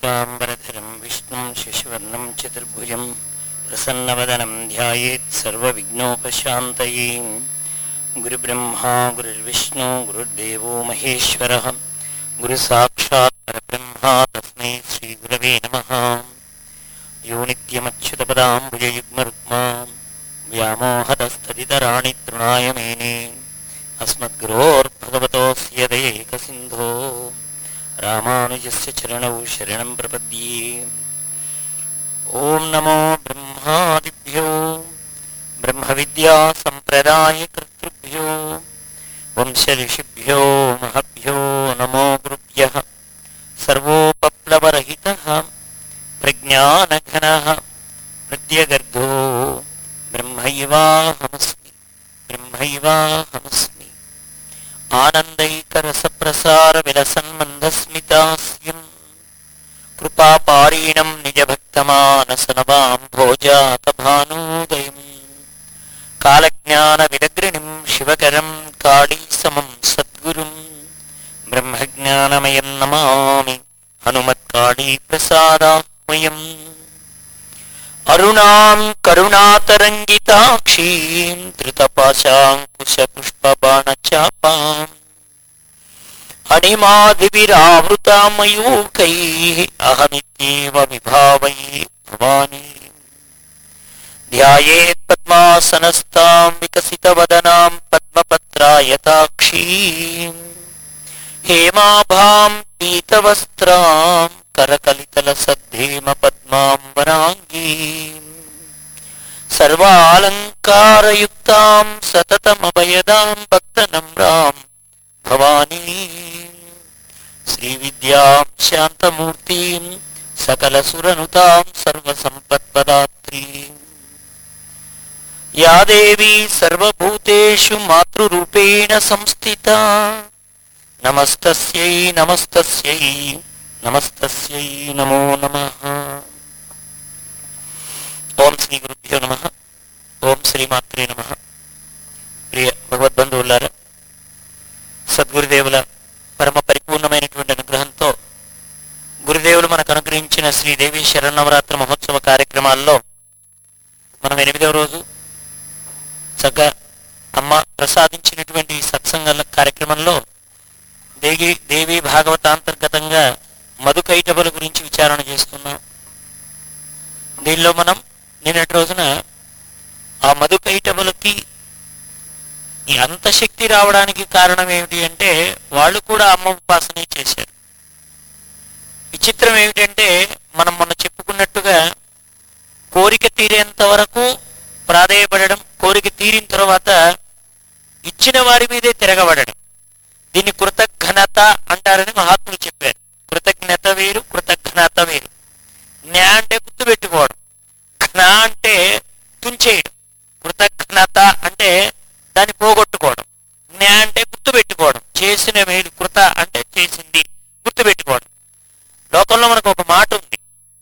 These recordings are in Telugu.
शुक्लाम्बरधरं विष्णुं शशिवर्णं चतुर्भुजं प्रसन्नवदनं ध्यायेत् सर्वविघ्नोपशान्तये गुरुब्रह्मा गुरुर्विष्णु गुरुर्देवो महेश्वरः गुरुसाक्षात् परब्रह्मा तस्मै श्रीगुरवे नमः यो नित्यमच्युतपदाम्बुजयुग्मरुक्मा व्यामोहतस्तदितराणि तृणाय मेने अस्मद्गुरोर्भगवतोऽस्य दयैकसिन्धो रामानुजस्य चरणौ शरणं प्रपद्ये ॐ नमो ब्रह्मादिभ्यो ब्रह्मविद्यासम्प्रदायकर्तृभ्यो वंशऋषिभ्यो महभ्यो नमो गुरुभ्यः सर्वोपप्लवरहितः प्रज्ञानघनः प्रत्यगर्धो ब्रह्मैवाहमस्मि ब्रह्मैवाहमस्मि आनन्दैकरसप्रसारविलसन्मन्दस्मितास्यम् कृपापारीणम् निजभक्तमानसनवाम् भोजातभानोदयम् कालज्ञानविदग्रणिम् शिवकरम् काळीसमम् सद्गुरुम् ब्रह्मज्ञानमयम् नमामि हनुमत्काळीप्रसादाह्मयम् अरुणाम् करुणातरङ्गिताक्षीम् धृतपाशाङ्कुशपुष्पबाणचापाम् अणिमादिविरावृतामयूकैः अहमित्येव विभावये भवानी ध्यायेत् पद्मासनस्ताम् विकसितवदनाम् पद्मपत्रायताक्षीम् हेमाभाम् पीतवस्त्राम् करकलितलसद्धेम पद्माम्बराङ्गीम् सर्वालङ्कारयुक्ताम् सततमभयदाम् भक्तनम्राम् भवानी श्रीविद्याम् शान्तमूर्तिम् सकलसुरनुताम् सर्वसम्पत्पदात्रीम् या देवी सर्वभूतेषु मातृरूपेण संस्थिता नमस्तस्यै नमस्तस्यै నమస్తస్యై నమో నమ ఓం శ్రీ గురుభ్యో నమ ఓం శ్రీమాత్రే నమ ప్రియ భగవద్బంధువులారా సద్గురుదేవుల పరమ పరిపూర్ణమైనటువంటి అనుగ్రహంతో గురుదేవులు మనకు అనుగ్రహించిన శ్రీదేవి శరణవరాత్రి మహోత్సవ కార్యక్రమాల్లో మనం ఎనిమిదవ రోజు చక్కగా అమ్మ ప్రసాదించినటువంటి ఈ సత్సంగ కార్యక్రమంలో దేవి దేవి భాగవతాంతర్గతంగా మధుకైటబల గురించి విచారణ చేస్తున్నాం దీనిలో మనం నిన్నటి రోజున ఆ మధుకైటబలకి ఈ అంత శక్తి రావడానికి కారణం ఏమిటి అంటే వాళ్ళు కూడా అమ్మ ఉపాసనే చేశారు విచిత్రం ఏమిటంటే మనం మొన్న చెప్పుకున్నట్టుగా కోరిక తీరేంత వరకు ప్రాధేయపడడం కోరిక తీరిన తర్వాత ఇచ్చిన వారి మీదే తిరగబడడం దీన్ని కృతజ్ఞత అంటారని మహాత్ములు చెప్పారు కృతజ్ఞత వేరు కృతజ్ఞత వేరు జ్ఞా అంటే గుర్తుపెట్టుకోవడం ఘ్న అంటే తుంచేయడం కృతజ్ఞత అంటే దాన్ని పోగొట్టుకోవడం జ్ఞా అంటే గుర్తుపెట్టుకోవడం చేసిన మేలు కృత అంటే చేసింది గుర్తుపెట్టుకోవడం లోకంలో మనకు ఒక మాట ఉంది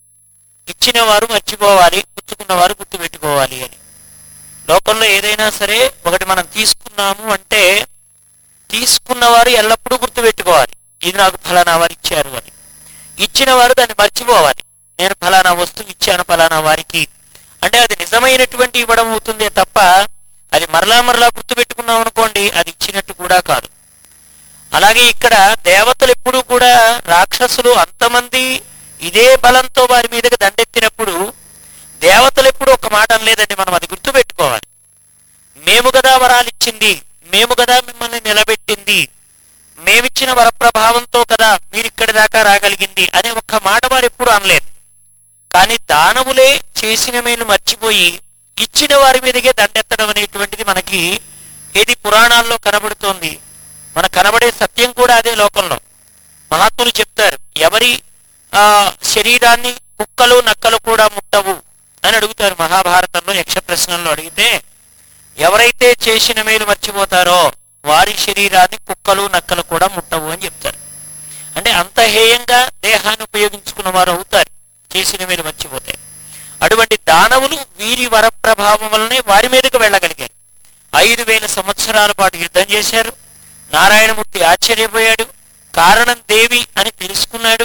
ఇచ్చిన వారు మర్చిపోవాలి పుచ్చుకున్న వారు గుర్తుపెట్టుకోవాలి అని లోకంలో ఏదైనా సరే ఒకటి మనం తీసుకున్నాము అంటే తీసుకున్న వారు ఎల్లప్పుడూ గుర్తుపెట్టుకోవాలి ఇది నాకు ఫలానా వారు ఇచ్చారు అని ఇచ్చిన వారు దాన్ని మర్చిపోవాలి నేను ఫలానా వస్తువు ఇచ్చాను ఫలానా వారికి అంటే అది నిజమైనటువంటి ఇవ్వడం అవుతుందే తప్ప అది మరలా మరలా గుర్తుపెట్టుకున్నాం అనుకోండి అది ఇచ్చినట్టు కూడా కాదు అలాగే ఇక్కడ దేవతలు ఎప్పుడూ కూడా రాక్షసులు అంతమంది ఇదే బలంతో వారి మీదకి దండెత్తినప్పుడు దేవతలు ఎప్పుడు ఒక మాట అనలేదండి మనం అది గుర్తుపెట్టుకోవాలి మేము కదా వరాలు ఇచ్చింది మేము కదా మిమ్మల్ని నిలబెట్టింది మేమిచ్చిన వరప్రభావంతో కదా మీరు ఇక్కడి దాకా రాగలిగింది అనే ఒక్క మాట వారు ఎప్పుడు అనలేదు కానీ దానవులే చేసిన మేలు మర్చిపోయి ఇచ్చిన వారి మీదకే దండెత్తడం అనేటువంటిది మనకి ఏది పురాణాల్లో కనబడుతోంది మన కనబడే సత్యం కూడా అదే లోకంలో మహాత్ములు చెప్తారు ఎవరి ఆ శరీరాన్ని కుక్కలు నక్కలు కూడా ముట్టవు అని అడుగుతారు మహాభారతంలో యక్ష ప్రశ్నల్లో అడిగితే ఎవరైతే చేసిన మేలు మర్చిపోతారో వారి శరీరాన్ని కుక్కలు నక్కలు కూడా ముట్టవు అని చెప్తారు అంటే అంత హేయంగా దేహాన్ని ఉపయోగించుకున్న వారు అవుతారు చేసిన మేలు మర్చిపోతే అటువంటి దానవులు వీరి వరప్రభావం వల్లనే వారి మీదకు వెళ్ళగలిగారు ఐదు వేల సంవత్సరాల పాటు యుద్ధం చేశారు నారాయణమూర్తి ఆశ్చర్యపోయాడు కారణం దేవి అని తెలుసుకున్నాడు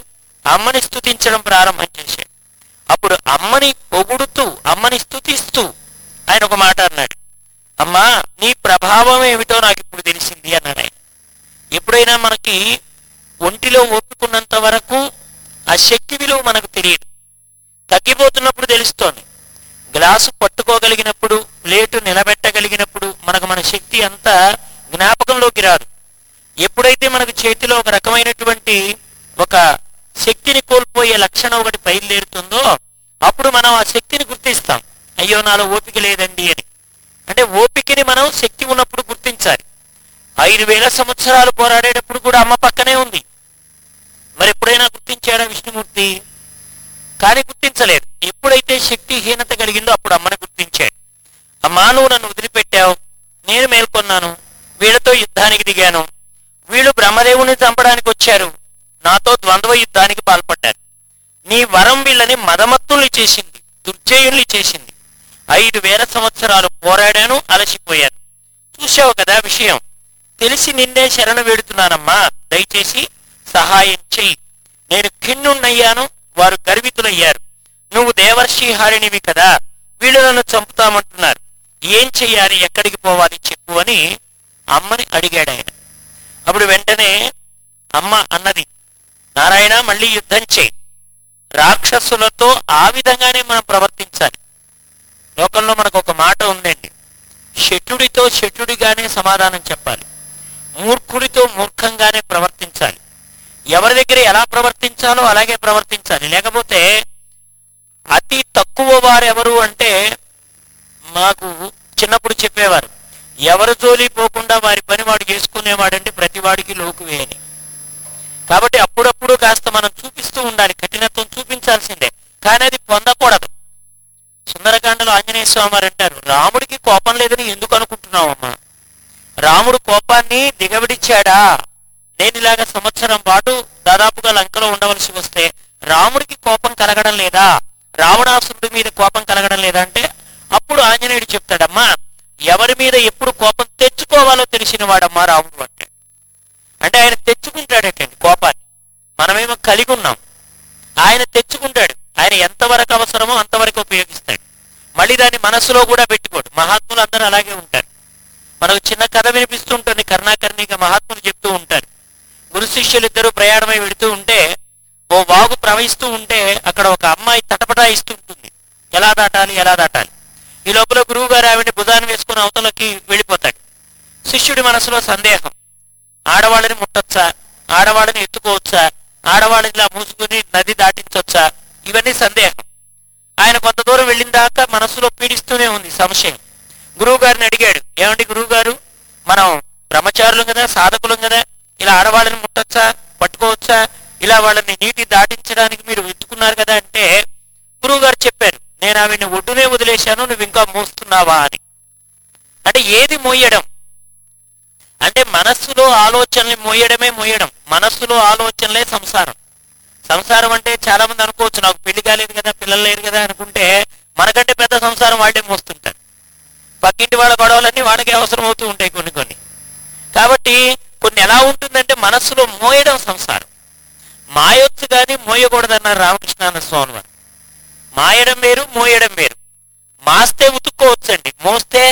అమ్మని స్తుతించడం ప్రారంభం చేశాడు అప్పుడు అమ్మని పొగుడుతూ అమ్మని స్తుతిస్తూ ఆయన ఒక మాట అన్నాడు అమ్మా నీ ప్రభావం ఏమిటో నాకు ఇప్పుడు తెలిసింది అన్నాడు ఆయన ఎప్పుడైనా మనకి ఒంటిలో ఒప్పుకున్నంత వరకు ఆ శక్తి విలువ మనకు తెలియదు తగ్గిపోతున్నప్పుడు తెలుస్తోంది గ్లాసు పట్టుకోగలిగినప్పుడు ప్లేటు నిలబెట్టగలిగినప్పుడు మనకు మన శక్తి అంతా జ్ఞాపకంలోకి రాదు ఎప్పుడైతే మనకు చేతిలో ఒక రకమైనటువంటి ఒక శక్తిని కోల్పోయే లక్షణం ఒకటి బయలుదేరుతుందో అప్పుడు మనం ఆ శక్తిని గుర్తిస్తాం అయ్యో నాలో ఓపిక లేదండి అని అంటే ఓపికని మనం శక్తి ఉన్నప్పుడు గుర్తించాలి ఐదు వేల సంవత్సరాలు పోరాడేటప్పుడు కూడా అమ్మ పక్కనే ఉంది మరి ఎప్పుడైనా గుర్తించాడా విష్ణుమూర్తి కానీ గుర్తించలేదు ఎప్పుడైతే శక్తిహీనత కలిగిందో అప్పుడు అమ్మని గుర్తించాడు అమ్మా నువ్వు నన్ను వదిలిపెట్టావు నేను మేల్కొన్నాను వీళ్ళతో యుద్ధానికి దిగాను వీళ్ళు బ్రహ్మదేవుని చంపడానికి వచ్చారు నాతో ద్వంద్వ యుద్ధానికి పాల్పడ్డారు నీ వరం వీళ్ళని మదమత్తుల్ని చేసింది దుర్జయుల్ని చేసింది ఐదు వేల సంవత్సరాలు పోరాడాను అలసిపోయాను చూసావు కదా విషయం తెలిసి నిన్నే శరణు వేడుతున్నానమ్మా దయచేసి సహాయం చెయ్యి నేను ఖిన్నున్నయ్యాను వారు గర్వితులయ్యారు నువ్వు దేవర్షి హారిణివి కదా వీళ్ళు నన్ను చంపుతామంటున్నారు ఏం చెయ్యాలి ఎక్కడికి పోవాలి చెప్పు అని అమ్మని అడిగాడు ఆయన అప్పుడు వెంటనే అమ్మ అన్నది నారాయణ మళ్ళీ యుద్ధం చేయి రాక్షసులతో ఆ విధంగానే మనం ప్రవర్తించాలి లోకంలో మనకు ఒక మాట ఉందండి శఠుడితో శఠుడిగానే సమాధానం చెప్పాలి మూర్ఖుడితో మూర్ఖంగానే ప్రవర్తించాలి ఎవరి దగ్గర ఎలా ప్రవర్తించాలో అలాగే ప్రవర్తించాలి లేకపోతే అతి తక్కువ వారు ఎవరు అంటే మాకు చిన్నప్పుడు చెప్పేవారు ఎవరు జోలి పోకుండా వారి పని వాడు చేసుకునేవాడంటే ప్రతి వాడికి లోకువే అని కాబట్టి అప్పుడప్పుడు కాస్త మనం చూపిస్తూ ఉండాలి కఠినత్వం చూపించాల్సిందే కానీ అది పొందకూడదు సుందరకాండలో ఆంజనేయ స్వామి వారు అంటారు రాముడికి కోపం లేదని ఎందుకు అనుకుంటున్నావమ్మా రాముడు కోపాన్ని దిగబడిచ్చాడా నేను ఇలాగ సంవత్సరం పాటు దాదాపుగా లంకలో ఉండవలసి వస్తే రాముడికి కోపం కలగడం లేదా రావణాసురుడి మీద కోపం కలగడం లేదా అంటే అప్పుడు ఆంజనేయుడు చెప్తాడమ్మా ఎవరి మీద ఎప్పుడు కోపం తెచ్చుకోవాలో తెలిసిన వాడమ్మా రాముడు అంటే అంటే ఆయన తెచ్చుకుంటాడటండి కోపాన్ని మనమేమో కలిగి ఉన్నాం ఆయన తెచ్చుకుంటాడు ఆయన ఎంతవరకు అవసరమో అంతవరకు ఉపయోగిస్తాడు మళ్ళీ దాన్ని మనసులో కూడా పెట్టుకోడు మహాత్ములు అందరూ అలాగే ఉంటారు మనకు చిన్న కథ వినిపిస్తుంటుంది కరుణాకర్ణిగా మహాత్ములు చెప్తూ ఉంటారు గురు శిష్యులు ఇద్దరు ప్రయాణమై వెళుతూ ఉంటే ఓ వాగు ప్రవహిస్తూ ఉంటే అక్కడ ఒక అమ్మాయి తటపటాయిస్తూ ఉంటుంది ఎలా దాటాలి ఎలా దాటాలి ఈ లోపల గురువు గారు ఆవిడని భుజాన్ని వేసుకుని అవతలకి వెళ్ళిపోతాడు శిష్యుడి మనసులో సందేహం ఆడవాళ్ళని ముట్టొచ్చా ఆడవాళ్ళని ఎత్తుకోవచ్చా ఆడవాళ్ళని ఇలా మూసుకుని నది దాటించొచ్చా ఇవన్నీ సందేహం ఆయన కొంత దూరం వెళ్ళిన దాకా మనసులో పీడిస్తూనే ఉంది సంశయం గురువు గారిని అడిగాడు ఏమండి గురువు గారు మనం బ్రహ్మచారులం కదా సాధకులం కదా ఇలా ఆడవాళ్ళని ముట్టొచ్చా పట్టుకోవచ్చా ఇలా వాళ్ళని నీటి దాటించడానికి మీరు వెతుకున్నారు కదా అంటే గురువు గారు చెప్పారు నేను ఆవిడ్ని ఒడ్డునే వదిలేశాను నువ్వు ఇంకా మోస్తున్నావా అని అంటే ఏది మోయడం అంటే మనస్సులో ఆలోచనల్ని మోయడమే మోయడం మనస్సులో ఆలోచనలే సంసారం సంసారం అంటే చాలా మంది అనుకోవచ్చు నాకు పెళ్లి కాలేదు కదా పిల్లలు లేరు కదా అనుకుంటే మనకంటే పెద్ద సంసారం వాళ్ళే మోస్తుంటారు పక్కింటి వాళ్ళ గొడవలన్నీ వాళ్ళకే అవసరం అవుతూ ఉంటాయి కొన్ని కొన్ని కాబట్టి కొన్ని ఎలా ఉంటుందంటే మనస్సులో మోయడం సంసారం మాయొచ్చు కానీ మోయకూడదన్నారు రామకృష్ణానంద స్వామి వారు మాయడం వేరు మోయడం వేరు మాస్తే ఉతుక్కోవచ్చండి మోస్తే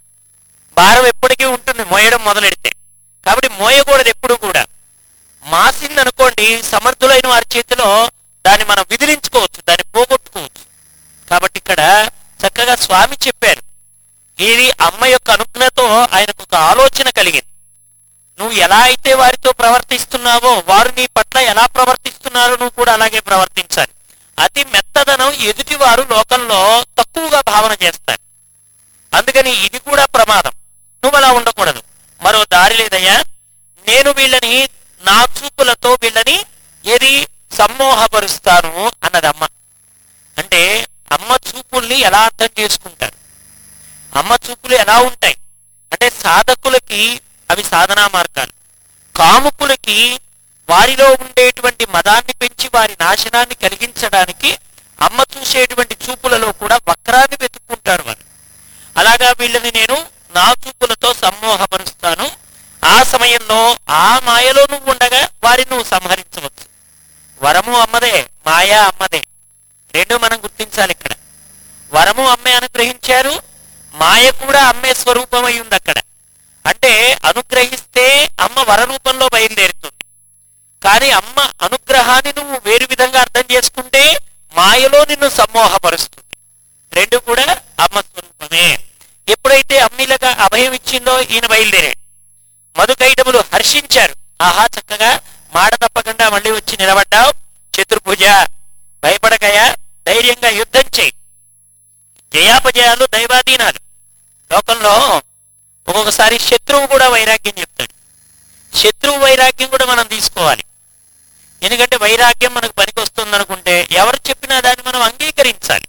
భారం ఎప్పటికీ ఉంటుంది మోయడం మొదలెడితే కాబట్టి మోయకూడదు ఎప్పుడు కూడా మాసింది అనుకోండి సమర్థులైన వారి చేతిలో దాన్ని మనం విదిలించుకోవచ్చు దాన్ని పోగొట్టుకోవచ్చు కాబట్టి ఇక్కడ చక్కగా స్వామి చెప్పారు ఇది అమ్మ యొక్క అనుజ్ఞతో ఆయనకు ఒక ఆలోచన కలిగింది నువ్వు ఎలా అయితే వారితో ప్రవర్తిస్తున్నావో వారు నీ పట్ల ఎలా ప్రవర్తిస్తున్నారో నువ్వు కూడా అలాగే ప్రవర్తించాలి అతి మెత్తదనం ఎదుటివారు లోకంలో తక్కువగా భావన చేస్తారు అందుకని ఇది కూడా ప్రమాదం నువ్వు అలా ఉండకూడదు మరో దారి లేదయ్యా నేను వీళ్ళని నా చూపులతో వీళ్ళని ఏది సమ్మోహపరుస్తాను అన్నదమ్మ అంటే అమ్మ చూపుల్ని ఎలా అర్థం చేసుకుంటారు అమ్మ చూపులు ఎలా ఉంటాయి అంటే సాధకులకి అవి సాధనా మార్గాలు కాముకులకి వారిలో ఉండేటువంటి మదాన్ని పెంచి వారి నాశనాన్ని కలిగించడానికి అమ్మ చూసేటువంటి చూపులలో కూడా వక్రాన్ని వెతుక్కుంటారు వారు అలాగా వీళ్ళని నేను నా చూపులతో సమ్మోహపరుస్తాను ఆ సమయంలో ఆ మాయలో నువ్వు ఉండగా వారిని నువ్వు సంహరించవచ్చు వరము అమ్మదే మాయా అమ్మదే రెండు మనం గుర్తించాలి ఇక్కడ వరము అమ్మే అనుగ్రహించారు మాయ కూడా అమ్మే స్వరూపమై ఉంది అక్కడ అంటే అనుగ్రహిస్తే అమ్మ వర రూపంలో బయలుదేరుతుంది కానీ అమ్మ అనుగ్రహాన్ని నువ్వు వేరు విధంగా అర్థం చేసుకుంటే మాయలో నిన్ను సమ్మోహపరుస్తుంది రెండు కూడా అమ్మ స్వరూపమే ఎప్పుడైతే అమ్మిలగా అభయం ఇచ్చిందో ఈయన బయలుదేరాడు మధుకైటములు హర్షించారు ఆహా చక్కగా మాట తప్పకుండా మళ్ళీ వచ్చి నిలబడ్డావు చతుర్భుజ భయపడకయా ధైర్యంగా యుద్ధం చేయి జయాపజయాలు దైవాధీనాలు లోకంలో ఒక్కొక్కసారి శత్రువు కూడా వైరాగ్యం చెప్తాడు శత్రువు వైరాగ్యం కూడా మనం తీసుకోవాలి ఎందుకంటే వైరాగ్యం మనకు పనికి వస్తుంది అనుకుంటే ఎవరు చెప్పినా దాన్ని మనం అంగీకరించాలి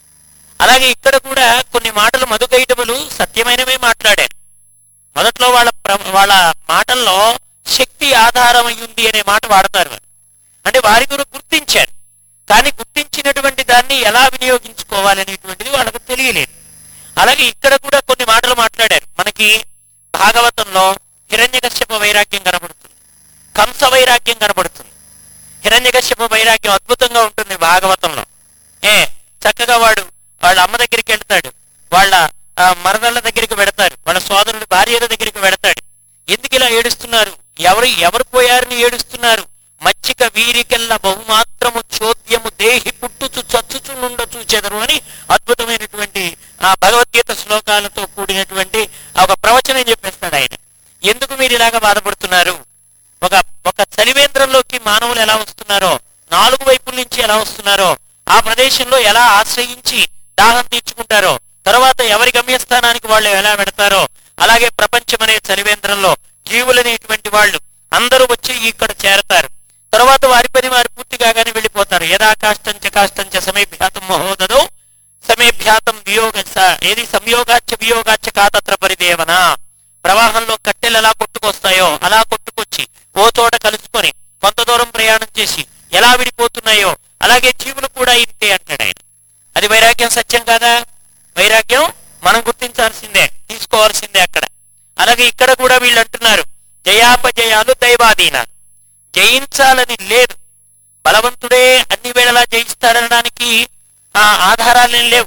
అలాగే ఇక్కడ కూడా కొన్ని మాటలు మధుకైటములు సత్యమైనవే మాట్లాడారు మొదట్లో వాళ్ళ ప్ర- వాళ్ళ మాటల్లో శక్తి ఆధారం అయ్యింది అనే మాట వాడతారు వారు. అంటే వారి గురు గుర్తించారు కానీ గుర్తించినటువంటి దాన్ని ఎలా వినియోగించుకోవాలి అనేటువంటిది వాళ్ళకు తెలియలేదు అలాగే ఇక్కడ కూడా కొన్ని మాటలు మాట్లాడారు మనకి భాగవతంలో హిరణ్యకశ్యప వైరాగ్యం కనబడుతుంది కంస వైరాగ్యం కనబడుతుంది హిరణ్యకశ్యప వైరాగ్యం అద్భుతంగా ఉంటుంది భాగవతంలో ఏ చక్కగా వాడు వాళ్ళ అమ్మ దగ్గరికి వెళ్తాడు వాళ్ళ ఆ, మరదళ్ళ దగ్గరికి వెడతాడు వాళ్ళ సోదరుడి భార్యల దగ్గరికి వెడతాడు ఎందుకు ఇలా ఏడుస్తున్నారు ఎవరు ఎవరు పోయారని ఏడుస్తున్నారు మచ్చిక వీరికెల్ల బహుమాత్రము చోద్యము దేహి పుట్టుచు చచ్చుచు నుండ చూచెదరు అని అద్భుతమైనటువంటి ఆ భగవద్గీత శ్లోకాలతో కూడినటువంటి ఆ ఒక ప్రవచనం చెప్పేస్తాడు ఆయన ఎందుకు మీరు ఇలాగ బాధపడుతున్నారు ఒక ఒక చలివేంద్రంలోకి మానవులు ఎలా వస్తున్నారో నాలుగు వైపుల నుంచి ఎలా వస్తున్నారో ఆ ప్రదేశంలో ఎలా ఆశ్రయించి దాహం తీర్చుకుంటారో తర్వాత ఎవరి గమ్యస్థానానికి వాళ్ళు ఎలా వెడతారో అలాగే ప్రపంచం అనే చలివేంద్రంలో జీవులనేటువంటి వాళ్ళు అందరూ వచ్చి ఇక్కడ చేరతారు తర్వాత వారి పని వారు పూర్తి కాగానే వెళ్ళిపోతారు యథా కాష్టం చ కాష్టం చ సమేభ్యాతం మహోదదో సమేభ్యాతం వియోగ స- ఏది సంయోగాచ్చ వియోగాచ్చ కాతత్ర పరిదేవన ప్రవాహంలో కట్టెలు ఎలా కొట్టుకొస్తాయో అలా కొట్టుకొచ్చి ఓ చోట కలుసుకొని కొంత దూరం ప్రయాణం చేసి ఎలా విడిపోతున్నాయో అలాగే జీవులు కూడా ఇంతే అంటాడు ఆయన అది వైరాగ్యం సత్యం కాదా వైరాగ్యం మనం గుర్తించాల్సిందే తీసుకోవాల్సిందే అక్కడ అలాగే ఇక్కడ కూడా వీళ్ళు అంటున్నారు జయాపజయాలు దైవాధీనాలు జయించాలని లేదు బలవంతుడే అన్ని వేళలా జయిస్తాడనడానికి ఆ ఆధారాలేం లేవు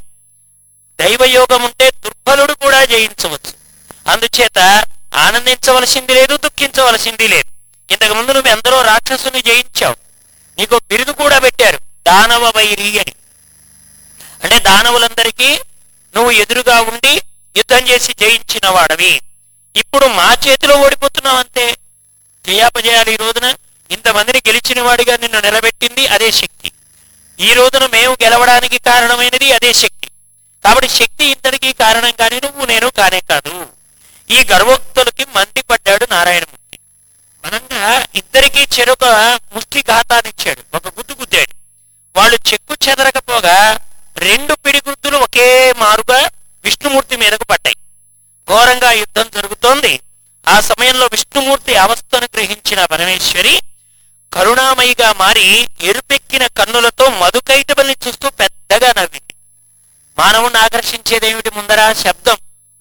దైవయోగం ఉంటే దుర్బలుడు కూడా జయించవచ్చు అందుచేత ఆనందించవలసింది లేదు దుఃఖించవలసింది లేదు ఇంతకు ముందు నువ్వు ఎందరో రాక్షసుని జయించావు నీకు బిరుదు కూడా పెట్టారు దానవ వైరి అని అంటే దానవులందరికీ నువ్వు ఎదురుగా ఉండి యుద్ధం చేసి జయించిన వాడవి ఇప్పుడు మా చేతిలో ఓడిపోతున్నావు అంతే జయాపజయాలు ఈ రోజున ఇంతమందిని గెలిచిన వాడిగా నిన్ను నిలబెట్టింది అదే శక్తి ఈ రోజున మేము గెలవడానికి కారణమైనది అదే శక్తి కాబట్టి శక్తి ఇంతటికి కారణం కానీ నువ్వు నేను కానే కాదు ఈ గర్వోక్తులకి మండిపడ్డాడు నారాయణమూర్తి మనంగా ఇద్దరికీ చెరొక ముష్టి ఘాతాన్ని ఇచ్చాడు ఒక గుద్దు గుద్దాడు వాళ్ళు చెక్కు చెదరకపోగా రెండు పిడిగుద్దులు ఒకే మారుగా విష్ణుమూర్తి మీదకు పడ్డాయి ఘోరంగా యుద్ధం జరుగుతోంది ఆ సమయంలో విష్ణుమూర్తి అవస్థను గ్రహించిన పరమేశ్వరి కరుణామయిగా మారి ఎరుపెక్కిన కన్నులతో మధుకైటబల్ని చూస్తూ పెద్దగా నవ్వింది మానవుణ్ణి ఆకర్షించేదేమిటి ముందర శబ్దం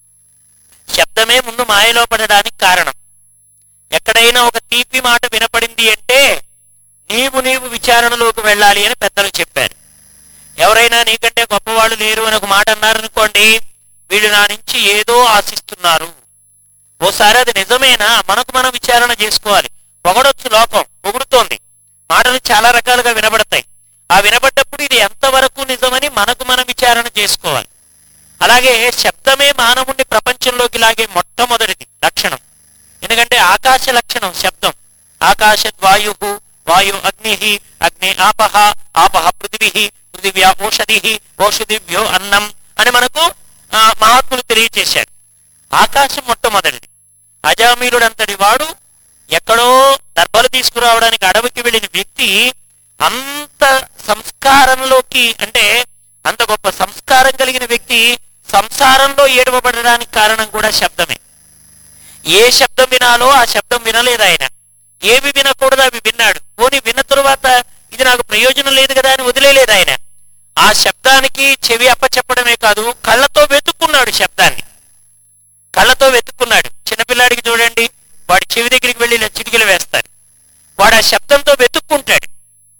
శబ్దమే ముందు మాయలో పడడానికి కారణం ఎక్కడైనా ఒక తీపి మాట వినపడింది అంటే నీవు నీవు విచారణలోకి వెళ్ళాలి అని పెద్దలు చెప్పారు ఎవరైనా నీకంటే గొప్పవాళ్ళు లేరు అని ఒక మాట అన్నారనుకోండి వీళ్ళు నా నుంచి ఏదో ఆశిస్తున్నారు ఓసారి అది నిజమేనా మనకు మనం విచారణ చేసుకోవాలి పొగడొచ్చు లోకం పొగుడుతోంది మాటలు చాలా రకాలుగా వినబడతాయి ఆ వినబడ్డప్పుడు ఇది ఎంతవరకు నిజమని మనకు మనం విచారణ చేసుకోవాలి అలాగే శబ్దమే మానవుణ్ణి ప్రపంచంలోకి లాగే మొట్టమొదటిది లక్షణం ఎందుకంటే ఆకాశ లక్షణం శబ్దం ఆకాశద్వాయు వాయు అగ్ని అగ్ని ఆపహ ఆపహ పృథివీ పృథివ్యా ఓషధి ఓషధిభ్యో అన్నం అని మనకు ఆ, మహాత్ములు తెలియచేశారు ఆకాశం మొట్టమొదటిది అజామీలుడంతటి వాడు ఎక్కడో దర్భలు తీసుకురావడానికి అడవికి వెళ్ళిన వ్యక్తి అంత సంస్కారంలోకి అంటే అంత గొప్ప సంస్కారం కలిగిన వ్యక్తి సంసారంలో ఏడవబడడానికి కారణం కూడా శబ్దమే ఏ శబ్దం వినాలో ఆ శబ్దం వినలేదు ఆయన ఏవి వినకూడదు అవి విన్నాడు పోనీ విన్న తరువాత ఇది నాకు ప్రయోజనం లేదు కదా అని వదిలేలేదు ఆయన ఆ శబ్దానికి చెవి అప్పచెప్పడమే కాదు కళ్ళతో వెతుక్కున్నాడు శబ్దాన్ని కళ్ళతో వెతుక్కున్నాడు చిన్నపిల్లాడికి చూడండి వాడి చెవి దగ్గరికి వెళ్ళి ఇలా చిటికలు వేస్తారు వాడు ఆ శబ్దంతో వెతుక్కుంటాడు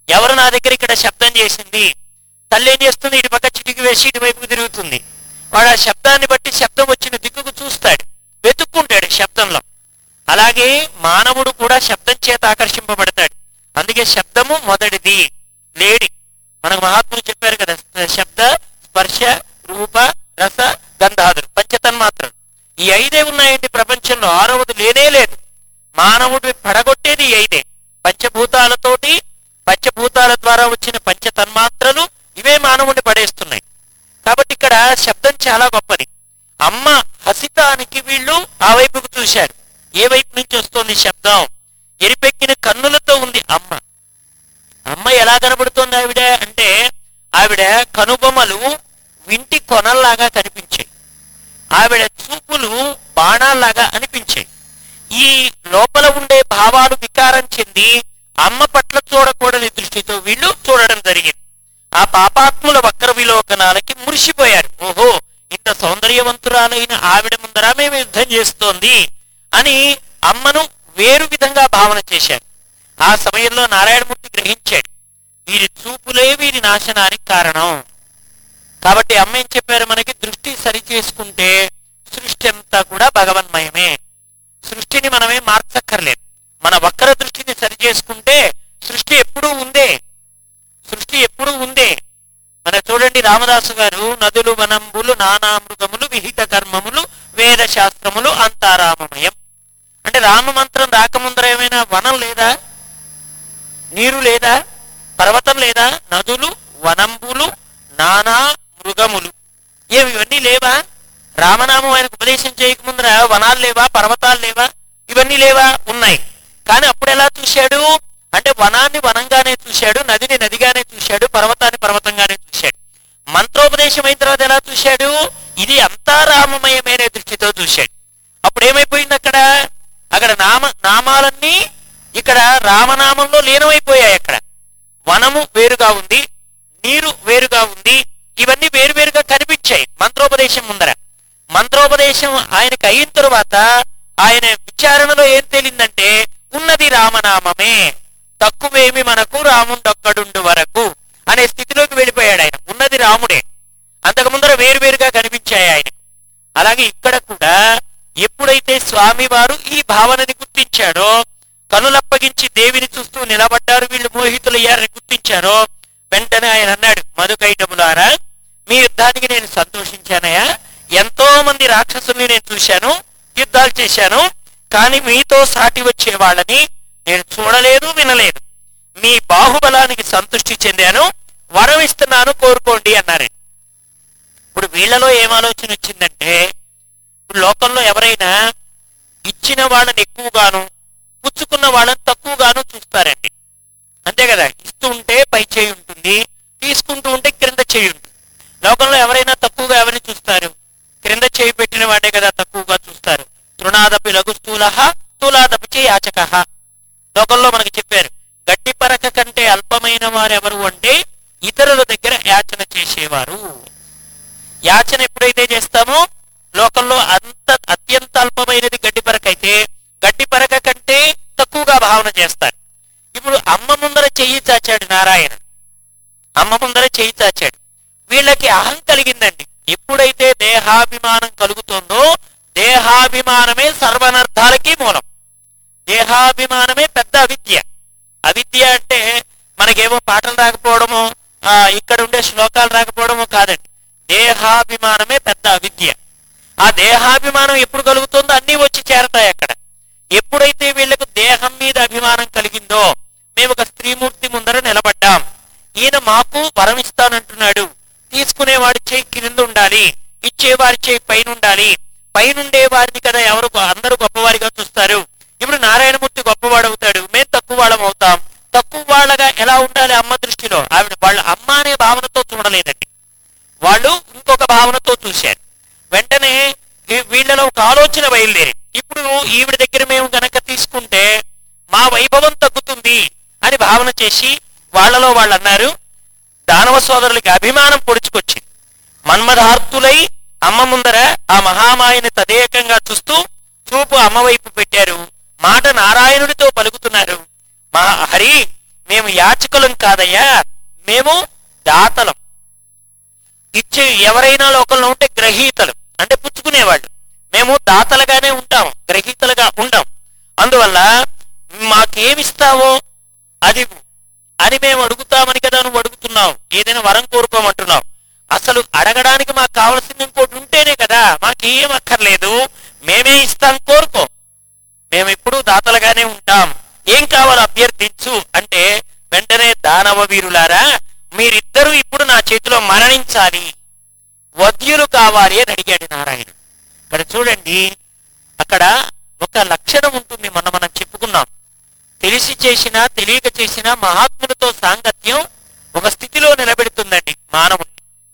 ఎవరు నా దగ్గర ఇక్కడ శబ్దం చేసింది తల్లి ఏం చేస్తుంది ఇటు పక్క చిటికి వేసి ఇటువైపుకు తిరుగుతుంది వాడు ఆ శబ్దాన్ని బట్టి శబ్దం వచ్చిన దిక్కుకు చూస్తాడు వెతుక్కుంటాడు శబ్దంలో అలాగే మానవుడు కూడా శబ్దం చేత ఆకర్షింపబడతాడు అందుకే శబ్దము మొదటిది లేడి మనకు మహాత్ములు చెప్పారు కదా శబ్ద స్పర్శ రూప రస గంధాదులు పంచతన్మాత్రలు ఈ ఐదే ఉన్నాయండి ప్రపంచంలో ఆరవది లేనే లేదు మానవుడు పడగొట్టేది ఈ ఐదే పంచభూతాలతోటి పంచభూతాల ద్వారా వచ్చిన పంచతన్మాత్రలు ఇవే మానవుడిని పడేస్తున్నాయి కాబట్టి ఇక్కడ శబ్దం చాలా గొప్పది అమ్మ హసితానికి వీళ్ళు ఆ వైపుకు చూశారు ఏ వైపు నుంచి వస్తుంది శబ్దం ఎరిపెక్కిన కన్నులతో ఉంది అమ్మ అమ్మ ఎలా కనబడుతోంది ఆవిడ అంటే ఆవిడ కనుబొమ్మలు వింటి కొనల్లాగా కనిపించాయి ఆవిడ చూపులు బాణాల్లాగా అనిపించాయి ఈ లోపల ఉండే భావాలు వికారం చెంది అమ్మ పట్ల చూడకూడని దృష్టితో వీళ్ళు చూడడం జరిగింది ఆ పాపాత్ముల వక్ర విలోకనాలకి మురిసిపోయారు ఓహో ఇంత సౌందర్యవంతురాలైన ఆవిడ ముందర మేము యుద్ధం చేస్తోంది అని అమ్మను వేరు విధంగా భావన చేశారు ఆ సమయంలో నారాయణమూర్తి గ్రహించాడు వీరి చూపులే వీరి నాశనానికి కారణం కాబట్టి అమ్మ ఏం చెప్పారు మనకి దృష్టి సరి చేసుకుంటే సృష్టి అంతా కూడా భగవన్మయమే సృష్టిని మనమే మార్చక్కర్లేదు మన వక్ర దృష్టిని సరి చేసుకుంటే సృష్టి ఎప్పుడూ ఉందే సృష్టి ఎప్పుడూ ఉందే మన చూడండి రామదాసు గారు నదులు వనంబులు నానామృగములు విహిత కర్మములు వేద శాస్త్రములు అంతారామమయం అంటే రామ మంత్రం రాకముందర ఏమైనా వనం లేదా నీరు లేదా పర్వతం లేదా నదులు వనంబులు నానా మృగములు ఏమి ఇవన్నీ లేవా రామనామం ఆయనకు ఉపదేశం చేయకముందర వనాలు లేవా పర్వతాలు లేవా ఇవన్నీ లేవా ఉన్నాయి కానీ అప్పుడు ఎలా చూశాడు అంటే వనాన్ని వనంగానే చూశాడు నదిని నదిగానే చూశాడు పర్వతాన్ని పర్వతంగానే చూశాడు మంత్రోపదేశం అయిన తర్వాత ఎలా చూశాడు ఇది అంతా రామమయమైన దృష్టితో చూశాడు అప్పుడు ఏమైపోయింది అక్కడ అక్కడ నామ నామాలన్నీ ఇక్కడ రామనామంలో లీనమైపోయాయి అక్కడ వనము వేరుగా ఉంది నీరు వేరుగా ఉంది ఇవన్నీ వేరువేరుగా కనిపించాయి మంత్రోపదేశం ముందర మంత్రోపదేశం ఆయనకి అయిన తరువాత ఆయన విచారణలో ఏం తేలిందంటే ఉన్నది రామనామమే తక్కువేమి మనకు రాముండొక్కడుండు వరకు అనే స్థితిలోకి వెళ్ళిపోయాడు ఆయన ఉన్నది రాముడే అంతకు ముందర వేరువేరుగా కనిపించాయి ఆయన అలాగే ఇక్కడ కూడా ఎప్పుడైతే స్వామివారు ఈ భావనని గుర్తించాడో కనులప్పగించి దేవిని చూస్తూ నిలబడ్డారు వీళ్ళు మోహితులయ్యారని గుర్తించారో వెంటనే ఆయన అన్నాడు మధుకైటములారా మీ యుద్ధానికి నేను సంతోషించానయ్యా ఎంతో మంది రాక్షసుల్ని నేను చూశాను యుద్ధాలు చేశాను కానీ మీతో సాటి వచ్చే వాళ్ళని నేను చూడలేదు వినలేదు మీ బాహుబలానికి సంతృష్టి చెందాను వరం ఇస్తున్నాను కోరుకోండి అన్నారు ఇప్పుడు వీళ్ళలో ఏం ఆలోచన వచ్చిందంటే ఇప్పుడు లోకంలో ఎవరైనా ఇచ్చిన వాళ్ళని ఎక్కువగాను పుచ్చుకున్న వాళ్ళని తక్కువగాను చూస్తారండి అంతే కదా ఇస్తూ ఉంటే పై చేయి ఉంటుంది తీసుకుంటూ ఉంటే క్రింద చేయి ఉంటుంది లోకంలో ఎవరైనా తక్కువగా ఎవరిని చూస్తారు క్రింద చేయి పెట్టిన వాడే కదా తక్కువగా చూస్తారు తృణాదపి లఘు స్థూల స్థూలాదపి చే యాచక లోకంలో మనకి చెప్పారు గడ్డి పరక కంటే అల్పమైన వారు ఎవరు అంటే ఇతరుల దగ్గర యాచన చేసేవారు యాచన ఎప్పుడైతే చేస్తామో లోకంలో అంత అత్యంత అల్పమైనది గడ్డి పరక అయితే గడ్డి పరక కంటే తక్కువగా భావన చేస్తారు ఇప్పుడు అమ్మ ముందర చెయ్యి చాచాడు నారాయణ అమ్మ ముందర చెయ్యి చాచాడు వీళ్ళకి అహం కలిగిందండి ఎప్పుడైతే దేహాభిమానం కలుగుతుందో దేహాభిమానమే సర్వనర్థాలకి మూలం దేహాభిమానమే పెద్ద అవిద్య అవిద్య అంటే మనకేమో పాటలు రాకపోవడము ఆ, ఇక్కడ ఉండే శ్లోకాలు రాకపోవడము కాదండి దేహాభిమానమే పెద్ద అవిద్య ఆ దేహాభిమానం ఎప్పుడు కలుగుతుందో అన్నీ వచ్చి చేరతాయి అక్కడ ఎప్పుడైతే వీళ్ళకు దేహం మీద అభిమానం కలిగిందో మేము ఒక స్త్రీమూర్తి ముందర నిలబడ్డాం ఈయన మాకు వరం ఇస్తానంటున్నాడు తీసుకునేవాడి చేయి కింద ఉండాలి ఇచ్చేవారి చేయి పైన ఉండాలి పైనుండే వారిని కదా ఎవరు గొ- అందరూ గొప్పవారిగా చూస్తారు ఇప్పుడు నారాయణమూర్తి గొప్పవాడు అవుతాడు మేము తక్కువ వాళ్ళం అవుతాం తక్కువ వాళ్ళగా ఎలా ఉండాలి అమ్మ దృష్టిలో ఆవిడ వాళ్ళ అమ్మ అనే భావనతో చూడలేదండి వాళ్ళు ఇంకొక భావనతో చూశారు వెంటనే ఈ- వీళ్ళలో ఒక ఆలోచన బయలుదేరి ఇప్పుడు ఈవిడ దగ్గర మేము గనక తీసుకుంటే మా వైభవం తగ్గుతుంది అని భావన చేసి వాళ్ళలో వాళ్ళు అన్నారు దానవ సోదరులకి అభిమానం పొడుచుకొచ్చి మన్మధార్తులై అమ్మ ముందర ఆ మహామాయని తదేకంగా చూస్తూ చూపు అమ్మ వైపు పెట్టారు మాట నారాయణుడితో పలుకుతున్నారు మా హరి మేము యాచకులం కాదయ్యా మేము దాతలం ఇచ్చే ఎవరైనా లోకంలో ఉంటే గ్రహీతలు అంటే పుచ్చుకునేవాళ్ళు మేము దాతలుగానే ఉంటాం గ్రహీతలుగా ఉండం అందువల్ల మాకేమిస్తావో అది ఇవ్వు. అని మేము అడుగుతామని కదా నువ్వు అడుగుతున్నావు ఏదైనా వరం కోరుకోమంటున్నావు అసలు అడగడానికి మాకు కావాల్సింది ఇంకోటి ఉంటేనే కదా మాకేం అక్కర్లేదు మేమే ఇస్తాం కోరుకో మేము ఎప్పుడూ దాతలుగానే ఉంటాం ఏం కావాలో అభ్యర్థించు అంటే వెంటనే దానవ వీరులారా మీరిద్దరూ ఇప్పుడు నా చేతిలో మరణించాలి వద్యులు కావాలి అని అడిగాడు నారాయణుడు ఇక్కడ చూడండి అక్కడ ఒక లక్షణం ఉంటుంది మొన్న మనం చెప్పుకున్నాం తెలిసి చేసినా తెలియక చేసినా మహాత్ములతో సాంగత్యం ఒక స్థితిలో నిలబెడుతుందండి మానవుణ్ణి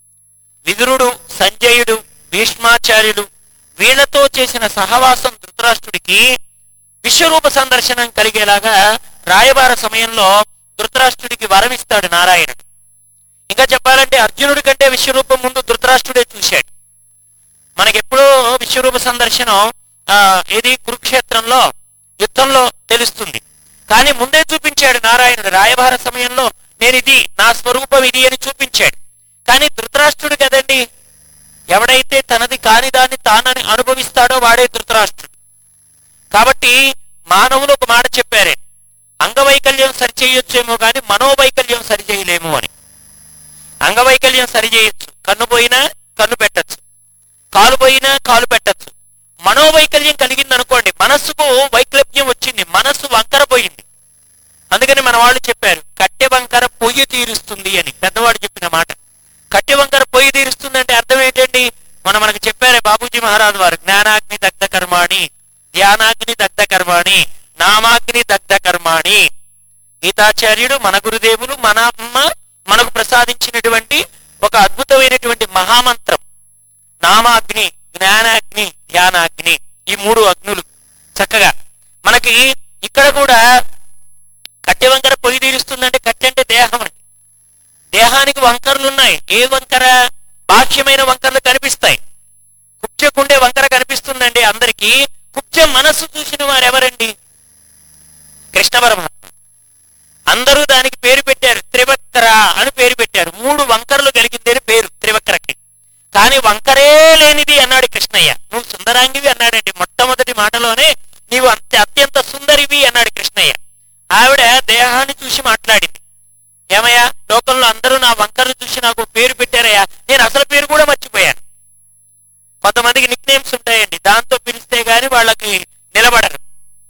విదురుడు సంజయుడు భీష్మాచార్యుడు వీళ్లతో చేసిన సహవాసం ధృతరాష్ట్రుడికి విశ్వరూప సందర్శనం కలిగేలాగా రాయబార సమయంలో ధృతరాష్ట్రుడికి వరమిస్తాడు నారాయణుడు ఇంకా చెప్పాలంటే అర్జునుడి కంటే విశ్వరూపం ముందు ధృతరాష్ట్రుడే చూశాడు మనకెప్పుడో విశ్వరూప సందర్శనం ఆ, ఏది కురుక్షేత్రంలో యుద్ధంలో తెలుస్తుంది కానీ ముందే చూపించాడు నారాయణుడు రాయబార సమయంలో నేను ఇది నా స్వరూపం ఇది అని చూపించాడు కానీ ధృతరాష్ట్రుడు కదండి ఎవడైతే తనది కాని దాన్ని తానని అనుభవిస్తాడో వాడే ధృతరాష్ట్రుడు కాబట్టి మానవులు ఒక మాట చెప్పారే అంగవైకల్యం సరిచేయొచ్చేమో కానీ మనోవైకల్యం సరిచేయలేము అని అంగవైకల్యం సరిచేయొచ్చు కన్ను పోయినా కన్ను పెట్టచ్చు కాలు పోయినా కాలు పెట్టచ్చు మనోవైకల్యం కలిగింది అనుకోండి మనస్సుకు వైక్లభ్యం వచ్చింది మనస్సు వంకర పోయింది అందుకని మన వాళ్ళు చెప్పారు కట్టె వంకర పొయ్యి తీరుస్తుంది అని పెద్దవాడు చెప్పిన మాట కట్టె వంకర పొయ్యి తీరుస్తుంది అంటే అర్థం ఏంటండి మన మనకు చెప్పారే బాబూజీ మహారాజు వారు జ్ఞానాగ్ని దగ్ధ కర్మాణి ధ్యానాగ్ని దగ్ధ కర్మాణి నామాగ్ని దగ్ధ కర్మాణి గీతాచార్యుడు మన గురుదేవులు మన అమ్మ మనకు ప్రసాదించినటువంటి ఒక అద్భుతమైనటువంటి మహామంత్రం నామాగ్ని జ్ఞానాగ్ని ధ్యానాగ్ని ఈ మూడు అగ్నులు చక్కగా మనకి ఇక్కడ కూడా కట్టె వంకర పొయ్యి తీరుస్తుందంటే కట్టె అంటే దేహం అండి దేహానికి వంకరలు ఉన్నాయి ఏ వంకర బాహ్యమైన వంకరలు కనిపిస్తాయి కుబ్జకుండే వంకర కనిపిస్తుందండి అందరికీ కుబ్జ మనస్సు చూసిన వారు ఎవరండి కృష్ణ పరమాత్మ అందరూ దానికి పేరు పెట్టారు త్రివక్ర అని పేరు పెట్టారు మూడు వంకరలు కలిగింది అని పేరు త్రివక్రకి కానీ వంకరే లేనిది అన్నాడు కృష్ణయ్య నువ్వు సుందరాంగివి అన్నాడండి మొట్టమొదటి మాటలోనే నీవు అంత అత్యంత సుందరివి అన్నాడు కృష్ణయ్య ఆవిడ దేహాన్ని చూసి మాట్లాడింది ఏమయ్యా లోకంలో అందరూ నా వంకరలు చూసి నాకు పేరు పెట్టారయ్యా నేను అసలు పేరు కూడా మర్చిపోయాను కొంతమందికి నిక్ నేమ్స్ ఉంటాయండి దాంతో పిలిస్తే గాని వాళ్ళకి నిలబడరు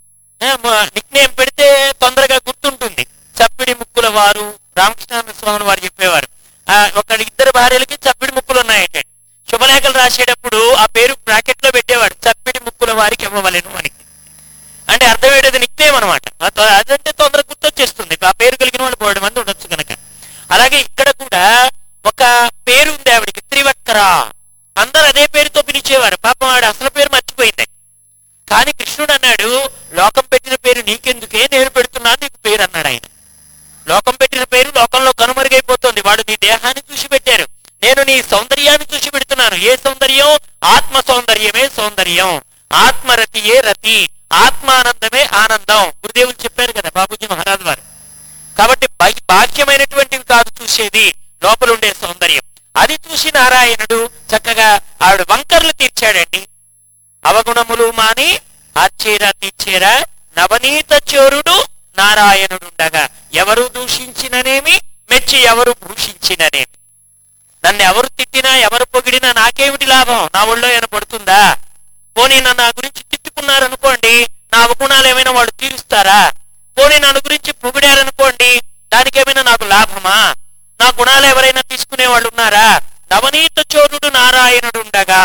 నిక్ నేమ్ పెడితే తొందరగా గుర్తుంటుంది చప్పిడి ముక్కుల వారు రామకృష్ణ స్వామి వారు చెప్పేవారు ఆ, ఒక ఇద్దరు భార్యలకి చప్పిడి ముక్కులు ఉన్నాయంటే శుభలేఖలు రాసేటప్పుడు ఆ పేరు బ్రాకెట్ లో పెట్టేవాడు చప్పిడి ముక్కుల వారికి ఇవ్వవలెను అని అంటే అర్థం ఏంటది నిక్నేమ్ అనమాట అదంటే తొందరగా గుర్తొచ్చేస్తుంది ఆ పేరు కలిగిన వాళ్ళు బోడు మంది ఉండొచ్చు కనుక అలాగే ఇక్కడ కూడా ఒక పేరు ఉంది ఆవిడికి త్రివక్ర అందరు అదే పేరుతో పిలిచేవారు పాపం ఆవిడ అసలు పేరు మర్చిపోయింది కానీ కృష్ణుడు అన్నాడు లోకం పెట్టిన పేరు నీకెందుకే నేను పెడుతున్నాను నీకు పేరు అన్నాడు ఆయన లోకం పెట్టిన పేరు లోకంలో కనుమరుగైపోతుంది వాడు నీ దేహాన్ని చూసి పెట్టారు నేను నీ సౌందర్యాన్ని చూసి పెడుతున్నాను ఏ సౌందర్యం ఆత్మ సౌందర్యమే సౌందర్యం ఆత్మరతియే రతి ఆత్మానందమే ఆనందం గురుదేవులు చెప్పారు కదా బాబూజీ మహారాజ్ వారు కాబట్టి బా- బాహ్యమైనటువంటివి కాదు చూసేది లోపల ఉండే సౌందర్యం అది చూసి నారాయణుడు చక్కగా ఆవిడ వంకర్లు తీర్చాడండి అవగుణములు మాని ఆచ్చేరా తీర్చేరా నవనీత చోరుడు నారాయణుడుండగా ఎవరు దూషించిననేమి మెచ్చి ఎవరు భూషించిననేమి నన్ను ఎవరు తిట్టినా ఎవరు పొగిడినా నాకేమిటి లాభం నా ఒళ్ళో ఏమైనా పడుతుందా పోనీ నన్ను నా గురించి తిట్టుకున్నారనుకోండి నా అవగుణాలు ఏమైనా వాళ్ళు తీరుస్తారా పోనీ నన్ను గురించి పొగిడారనుకోండి దానికి ఏమైనా నాకు లాభమా నా గుణాలు ఎవరైనా తీసుకునే వాళ్ళు ఉన్నారా నవనీత చోరుడు నారాయణుడుండగా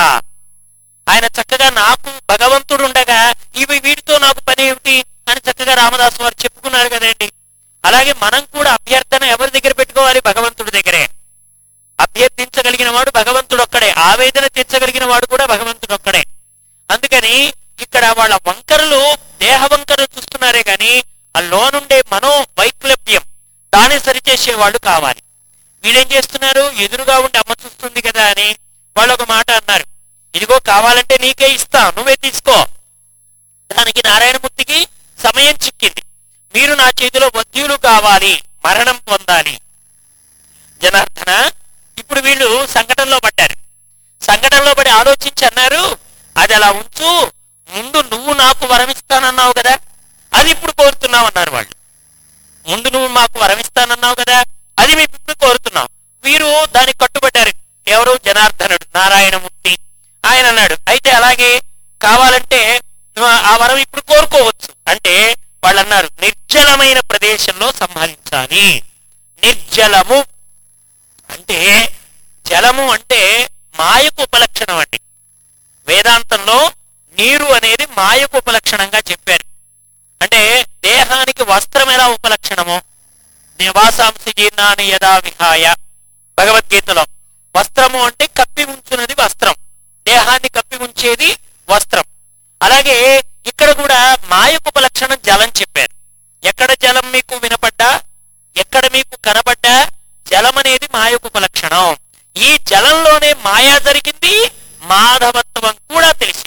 ఆయన చక్కగా నాకు భగవంతుడు ఉండగా ఇవి వీటితో నాకు పని ఏమిటి అని చక్కగా రామదాసు వారు చెప్పుకున్నారు కదండి అలాగే మనం కూడా అభ్యర్థన ఎవరి దగ్గర పెట్టుకోవాలి భగవంతుడి దగ్గరే అభ్యర్థించగలిగిన వాడు భగవంతుడు ఒక్కడే ఆవేదన తీర్చగలిగిన వాడు కూడా భగవంతుడు ఒక్కడే అందుకని ఇక్కడ వాళ్ళ వంకరలు దేహ వంకరలు చూస్తున్నారే గాని ఆ లోనుండే మనో వైక్లభ్యం దాన్ని సరిచేసే వాళ్ళు కావాలి వీళ్ళేం చేస్తున్నారు ఎదురుగా ఉండి అమ్మ చూస్తుంది కదా అని వాళ్ళు ఒక మాట అన్నారు ఇదిగో కావాలంటే నీకే ఇస్తా నువ్వే తీసుకో దానికి నారాయణమూర్తికి సమయం చిక్కింది మీరు నా చేతిలో వద్యులు కావాలి మరణం పొందాలి జనార్దన ఇప్పుడు వీళ్ళు సంకటంలో పడ్డారు సంకటంలో పడి ఆలోచించి అన్నారు అది అలా ఉంచు ముందు నువ్వు నాకు వరమిస్తానన్నావు కదా అది ఇప్పుడు కోరుతున్నావు అన్నారు వాళ్ళు ముందు నువ్వు మాకు వరమిస్తానన్నావు కదా అది మేము ఇప్పుడు కోరుతున్నాం వీరు దానికి కట్టుబడ్డారు ఎవరు జనార్దనుడు నారాయణమూర్తి ఆయన అన్నాడు అయితే అలాగే కావాలంటే నువ్వు ఆ వరం ఇప్పుడు కోరుకోవచ్చు అంటే వాళ్ళు అన్నారు నిర్జలమైన ప్రదేశంలో సంహరించాలి నిర్జలము అంటే జలము అంటే మాయకు ఉపలక్షణం అండి వేదాంతంలో నీరు అనేది మాయకు ఉపలక్షణంగా చెప్పారు అంటే దేహానికి వస్త్రం ఎలా ఉపలక్షణమో దేవాసాంసి జీర్ణాన్ని యదా విహాయ భగవద్గీతలో వస్త్రము అంటే కప్పి ఉంచున్నది వస్త్రం దేహాన్ని కప్పి ఉంచేది వస్త్రం అలాగే ఇక్కడ కూడా మాయకు ఉపలక్షణం జలం చెప్పారు ఎక్కడ జలం మీకు వినపడ్డా ఎక్కడ మీకు కనబడ్డా జలం అనేది మాయకు ఉపలక్షణం ఈ జలంలోనే మాయా జరిగింది మాధవత్వం కూడా తెలిసింది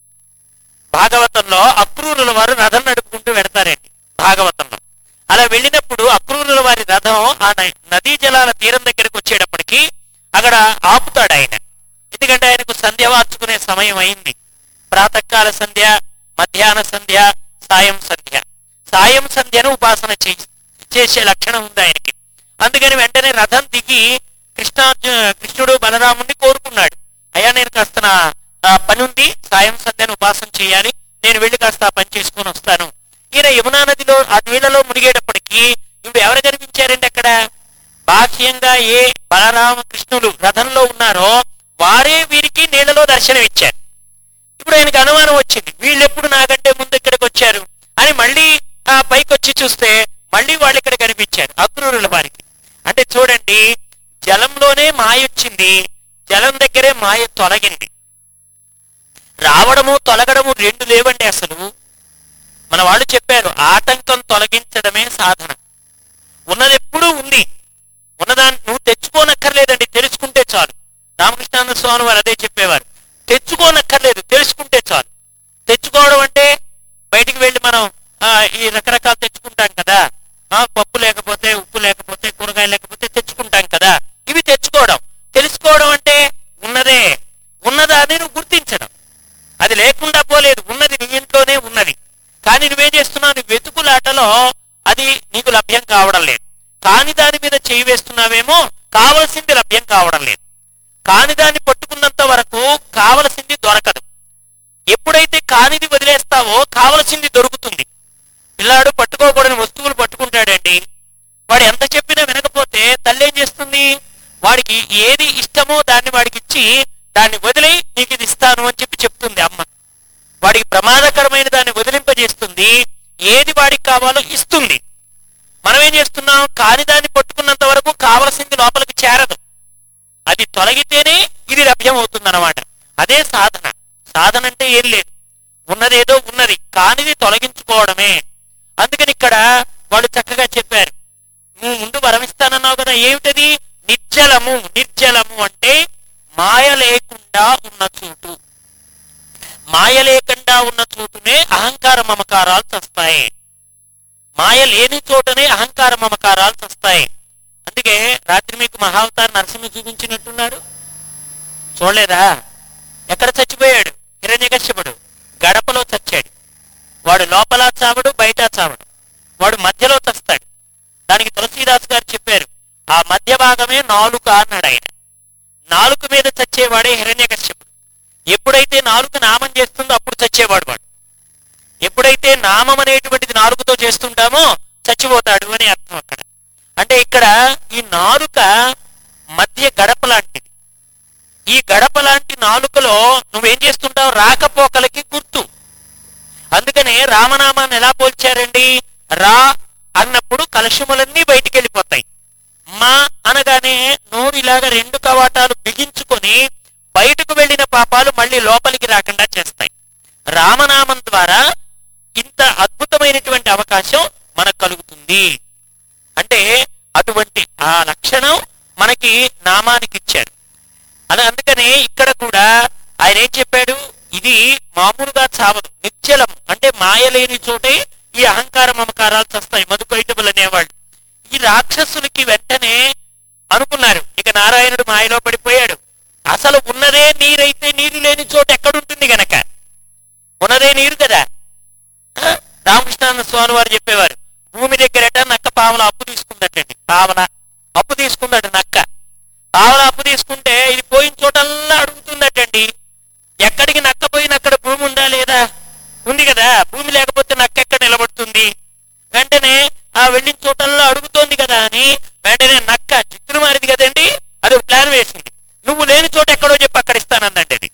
భాగవతంలో అక్రూరుల వారు రథం నడుపుకుంటూ వెడతారండి భాగవతంలో అలా వెళ్ళినప్పుడు అక్రూరుల వారి రథం ఆ న- నదీ జలాల తీరం దగ్గరికి వచ్చేటప్పటికి అక్కడ ఆపుతాడు ఆయన ఎందుకంటే ఆయనకు సంధ్య వార్చుకునే సమయం అయింది ప్రాతకాల సంధ్య మధ్యాహ్న సంధ్య సాయం సంధ్య సాయం సంధ్యను ఉపాసన చే- చేసే లక్షణం ఉంది ఆయనకి అందుకని వెంటనే రథం దిగి కృష్ణార్జు కృష్ణుడు బలరాముడిని కోరుకున్నాడు అయ్యా నేను కాస్త నా ఆ, పని ఉంది సాయం సంధ్యను ఉపాసన చేయాలి నేను వెళ్ళి కాస్త ఆ పని చేసుకుని వస్తాను ఈయన యమునా నదిలో ఆ నీళ్ళలో మునిగేటప్పటికి ఇప్పుడు ఎవరు కనిపించారండి అక్కడ బాహ్యంగా ఏ బలరామ కృష్ణులు రథంలో ఉన్నారో వారే వీరికి నీళ్లలో దర్శనం ఇచ్చారు ఇప్పుడు ఆయనకు అనుమానం వచ్చింది వీళ్ళు ఎప్పుడు నాకంటే ముందు ఇక్కడికి వచ్చారు అని మళ్ళీ ఆ పైకి వచ్చి చూస్తే మళ్ళీ వాళ్ళు ఇక్కడ కనిపించారు అక్రూరుల వారికి అంటే చూడండి జలంలోనే మాయ వచ్చింది జలం దగ్గరే మాయ తొలగింది రావడము తొలగడము రెండు లేవండి అసలు మన వాళ్ళు చెప్పారు ఆటంకం తొలగించడమే సాధన ఉన్నది ఎప్పుడూ ఉంది ఉన్నదాన్ని నువ్వు తెచ్చుకోనక్కర్లేదండి తెలుసుకుంటే చాలు రామకృష్ణానంద స్వామి వారు అదే చెప్పేవారు తెచ్చుకోనక్కర్లేదు తెలుసుకుంటే చాలు తెచ్చుకోవడం అంటే బయటికి వెళ్ళి మనం ఆ, ఈ రకరకాలు తెచ్చుకుంటాం కదా ఆ, పప్పు లేకపోతే ఉప్పు లేకపోతే కూరగాయ లేకపోతే తెచ్చుకుంటాం కదా ఇవి తెచ్చుకోవడం తెలుసుకోవడం అంటే ఉన్నదే ఉన్నదాన్ని నువ్వు గుర్తించడం అది లేకుండా పోలేదు ఉన్నది నీ ఇంట్లోనే ఉన్నది కానీ నువ్వేం చేస్తున్నావు నీ వెతుకులాటలో అది నీకు లభ్యం కావడం లేదు కాని దాని మీద చేయి వేస్తున్నావేమో కావలసింది లభ్యం కావడం లేదు కాని దాన్ని పట్టుకున్నంత వరకు కావలసింది దొరకదు ఎప్పుడైతే కానిది వదిలేస్తావో కావలసింది దొరుకుతుంది పిల్లాడు పట్టుకోకూడని వస్తువులు పట్టుకుంటాడండి వాడు ఎంత చెప్పినా వినకపోతే తల్లి ఏం చేస్తుంది వాడికి ఏది ఇష్టమో దాన్ని వాడికి ఇచ్చి దాన్ని వదిలి నీకు ఇది ఇస్తాను అని చెప్పి చెప్తుంది అమ్మ వాడికి ప్రమాదకరమైన దాన్ని వదిలింపజేస్తుంది ఏది వాడికి కావాలో ఇస్తుంది మనం ఏం చేస్తున్నాం కాని దాన్ని పట్టుకున్నంత వరకు కావలసింది లోపలికి చేరదు అది తొలగితేనే ఇది లభ్యం అవుతుంది అదే సాధన సాధన అంటే ఏం లేదు ఉన్నదేదో ఉన్నది కానిది తొలగించుకోవడమే అందుకని ఇక్కడ వాళ్ళు చక్కగా చెప్పారు నువ్వు ముందు వరమిస్తానన్నావు కదా ఏమిటది నిర్జలము నిర్జలము అంటే మాయ లేకుండా ఉన్న చోటు మాయ లేకుండా ఉన్న చోటునే అహంకార మమకారాలు చస్తాయి మాయ లేని చోటనే అహంకార మమకారాలు చస్తాయి అందుకే రాత్రి మీకు మహావతార నరసింహ చూపించినట్టున్నారు చూడలేదా ఎక్కడ చచ్చిపోయాడు హిరణ్యకశ్యపుడు గడపలో చచ్చాడు వాడు లోపల చావడు బయట చావడు వాడు మధ్యలో చస్తాడు దానికి తులసీదాస్ గారు చెప్పారు ఆ మధ్య భాగమే నాలుక అన్నాడు ఆయన నాలుక మీద చచ్చేవాడే హిరణ్యకశ్యపుడు ఎప్పుడైతే నాలుక నామం చేస్తుందో అప్పుడు చచ్చేవాడు వాడు ఎప్పుడైతే నామం అనేటువంటిది నాలుకతో చేస్తుంటామో చచ్చిపోతాడు అని అర్థం అక్కడ అంటే ఇక్కడ ఈ నాలుక మధ్య గడప లాంటిది ఈ గడప లాంటి నాలుకలో నువ్వేం చేస్తుంటావు రాకపోకలకి గుర్తు అందుకనే రామనామాన్ని ఎలా పోల్చారండి రా అన్నప్పుడు కలుషములన్నీ బయటికి వెళ్ళిపోతాయి మా అనగానే నోరు ఇలాగ రెండు కవాటాలు బిగించుకొని బయటకు వెళ్ళిన పాపాలు మళ్ళీ లోపలికి రాకుండా చేస్తాయి రామనామం ద్వారా ఇంత అద్భుతమైనటువంటి అవకాశం మనకు కలుగుతుంది అంటే అటువంటి ఆ లక్షణం మనకి నామానికి ఇచ్చారు అలా అందుకనే ఇక్కడ కూడా ఆయన ఏం చెప్పాడు ఇది మామూలుగా చావదు నిర్జలం అంటే మాయ లేని చోటే ఈ అహంకార మమకారాలు చస్తాయి మధుకైటబులు అనేవాళ్ళు ఈ రాక్షసులకి వెంటనే అనుకున్నారు ఇక నారాయణుడు మాయలో పడిపోయాడు అసలు ఉన్నదే నీరైతే నీరు లేని చోట ఎక్కడుంటుంది గనక ఉన్నదే నీరు కదా ఆ? రామకృష్ణానంద స్వామి వారు చెప్పేవారు భూమి దగ్గరట నక్క పావల అప్పు తీసుకుందటండి పావల అప్పు తీసుకుందట నక్క పావల అప్పు తీసుకుంటే ఇది పోయిన చోటల్లా అడుగుతుందటండి ఎక్కడికి నక్క పోయిన అక్కడ భూమి ఉందా లేదా ఉంది కదా భూమి లేకపోతే నక్క ఎక్కడ నిలబడుతుంది వెంటనే ఆ వెళ్ళిన చోటల్లో అడుగుతోంది కదా అని వెంటనే నక్క చిత్తులు మారింది కదండి అది ఒక ప్లాన్ వేసింది నువ్వు లేని చోట ఎక్కడో చెప్పి అక్కడ ఇస్తానందండి అది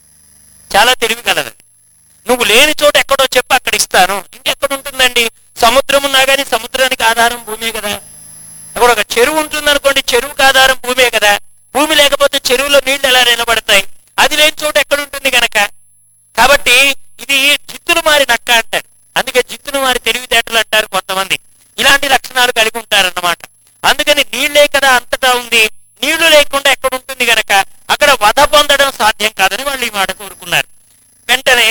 చాలా తెలివి కలది నువ్వు లేని చోట ఎక్కడో చెప్పి అక్కడ ఇస్తాను ఇంకెక్కడ ఉంటుందండి సముద్రం ఉన్నా కానీ సముద్రానికి ఆధారం భూమే కదా అక్కడ ఒక చెరువు ఉంటుంది అనుకోండి చెరువుకి ఆధారం భూమే కదా భూమి లేకపోతే చెరువులో నీళ్లు ఎలా నిలబడతాయి అది లేని చోట ఎక్కడ ఉంటుంది గనక కాబట్టి ఇది జిత్తులు మారి నక్క అంటారు అందుకే జిత్తులు మారి తెలివితేటలు అంటారు కొంతమంది ఇలాంటి లక్షణాలు కలిగి ఉంటారన్నమాట అందుకని నీళ్లే కదా అంతటా ఉంది నీళ్లు లేకుండా ఎక్కడ ఉంటుంది గనక అక్కడ వధ పొందడం సాధ్యం కాదని వాళ్ళు ఈ మాట కోరుకున్నారు వెంటనే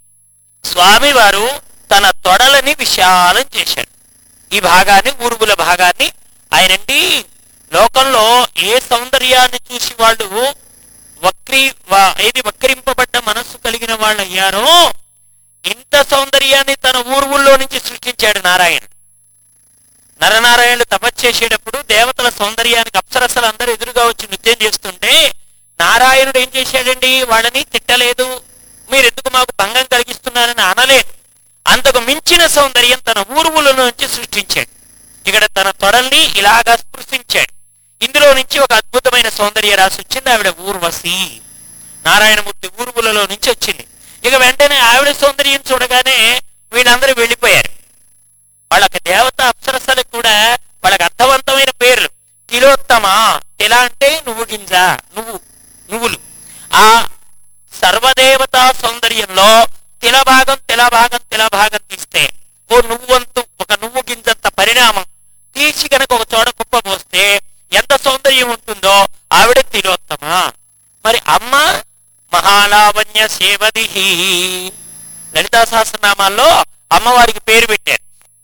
స్వామివారు తన తొడలని విశాలం చేశాడు ఈ భాగాన్ని ఊరుగుల భాగాన్ని ఆయనండి లోకంలో ఏ సౌందర్యాన్ని చూసి వాళ్ళు వక్రీ వా- ఏది వక్రింపబడ్డ మనస్సు కలిగిన వాళ్ళు అయ్యారో ఇంత సౌందర్యాన్ని తన ఊరువుల్లో నుంచి సృష్టించాడు నారాయణుడు నరనారాయణుడు తపస్సు చేసేటప్పుడు దేవతల సౌందర్యానికి అప్సరసలు అందరూ ఎదురుగా వచ్చి నృత్యం చేస్తుంటే నారాయణుడు ఏం చేశాడండి వాళ్ళని తిట్టలేదు మీరు ఎందుకు మాకు భంగం కలిగిస్తున్నారని అనలేదు అంతకు మించిన సౌందర్యం తన ఊరువుల నుంచి సృష్టించాడు ఇక్కడ తన తొడల్ని ఇలాగా స్పృశించాడు ఇందులో నుంచి ఒక అద్భుతమైన సౌందర్య రాసి వచ్చింది ఆవిడ ఊర్వశి నారాయణమూర్తి ఊరువులలో నుంచి వచ్చింది ఇక వెంటనే ఆవిడ సౌందర్యం చూడగానే వీళ్ళందరూ వెళ్ళిపోయారు వాళ్ళకి దేవత అప్సరసలకు కూడా వాళ్ళకి అర్థవంతమైన పేర్లు తిలోత్తమ తిల అంటే నువ్వు గింజ నువ్వు నువ్వులు ఆ సర్వదేవతా సౌందర్యంలో తిల భాగం తిల భాగం తిల భాగం తీస్తే ఓ నువ్వంతు ఒక నువ్వు గింజంత పరిణామం తీసి గనక ఒక చోట కుప్ప పోస్తే ఎంత సౌందర్యం ఉంటుందో ఆవిడ తిలోత్తమ మరి అమ్మ మహాలావణ్య సేవదిహి లలితా సహస్రనామాల్లో అమ్మవారికి పేరు పెట్టారు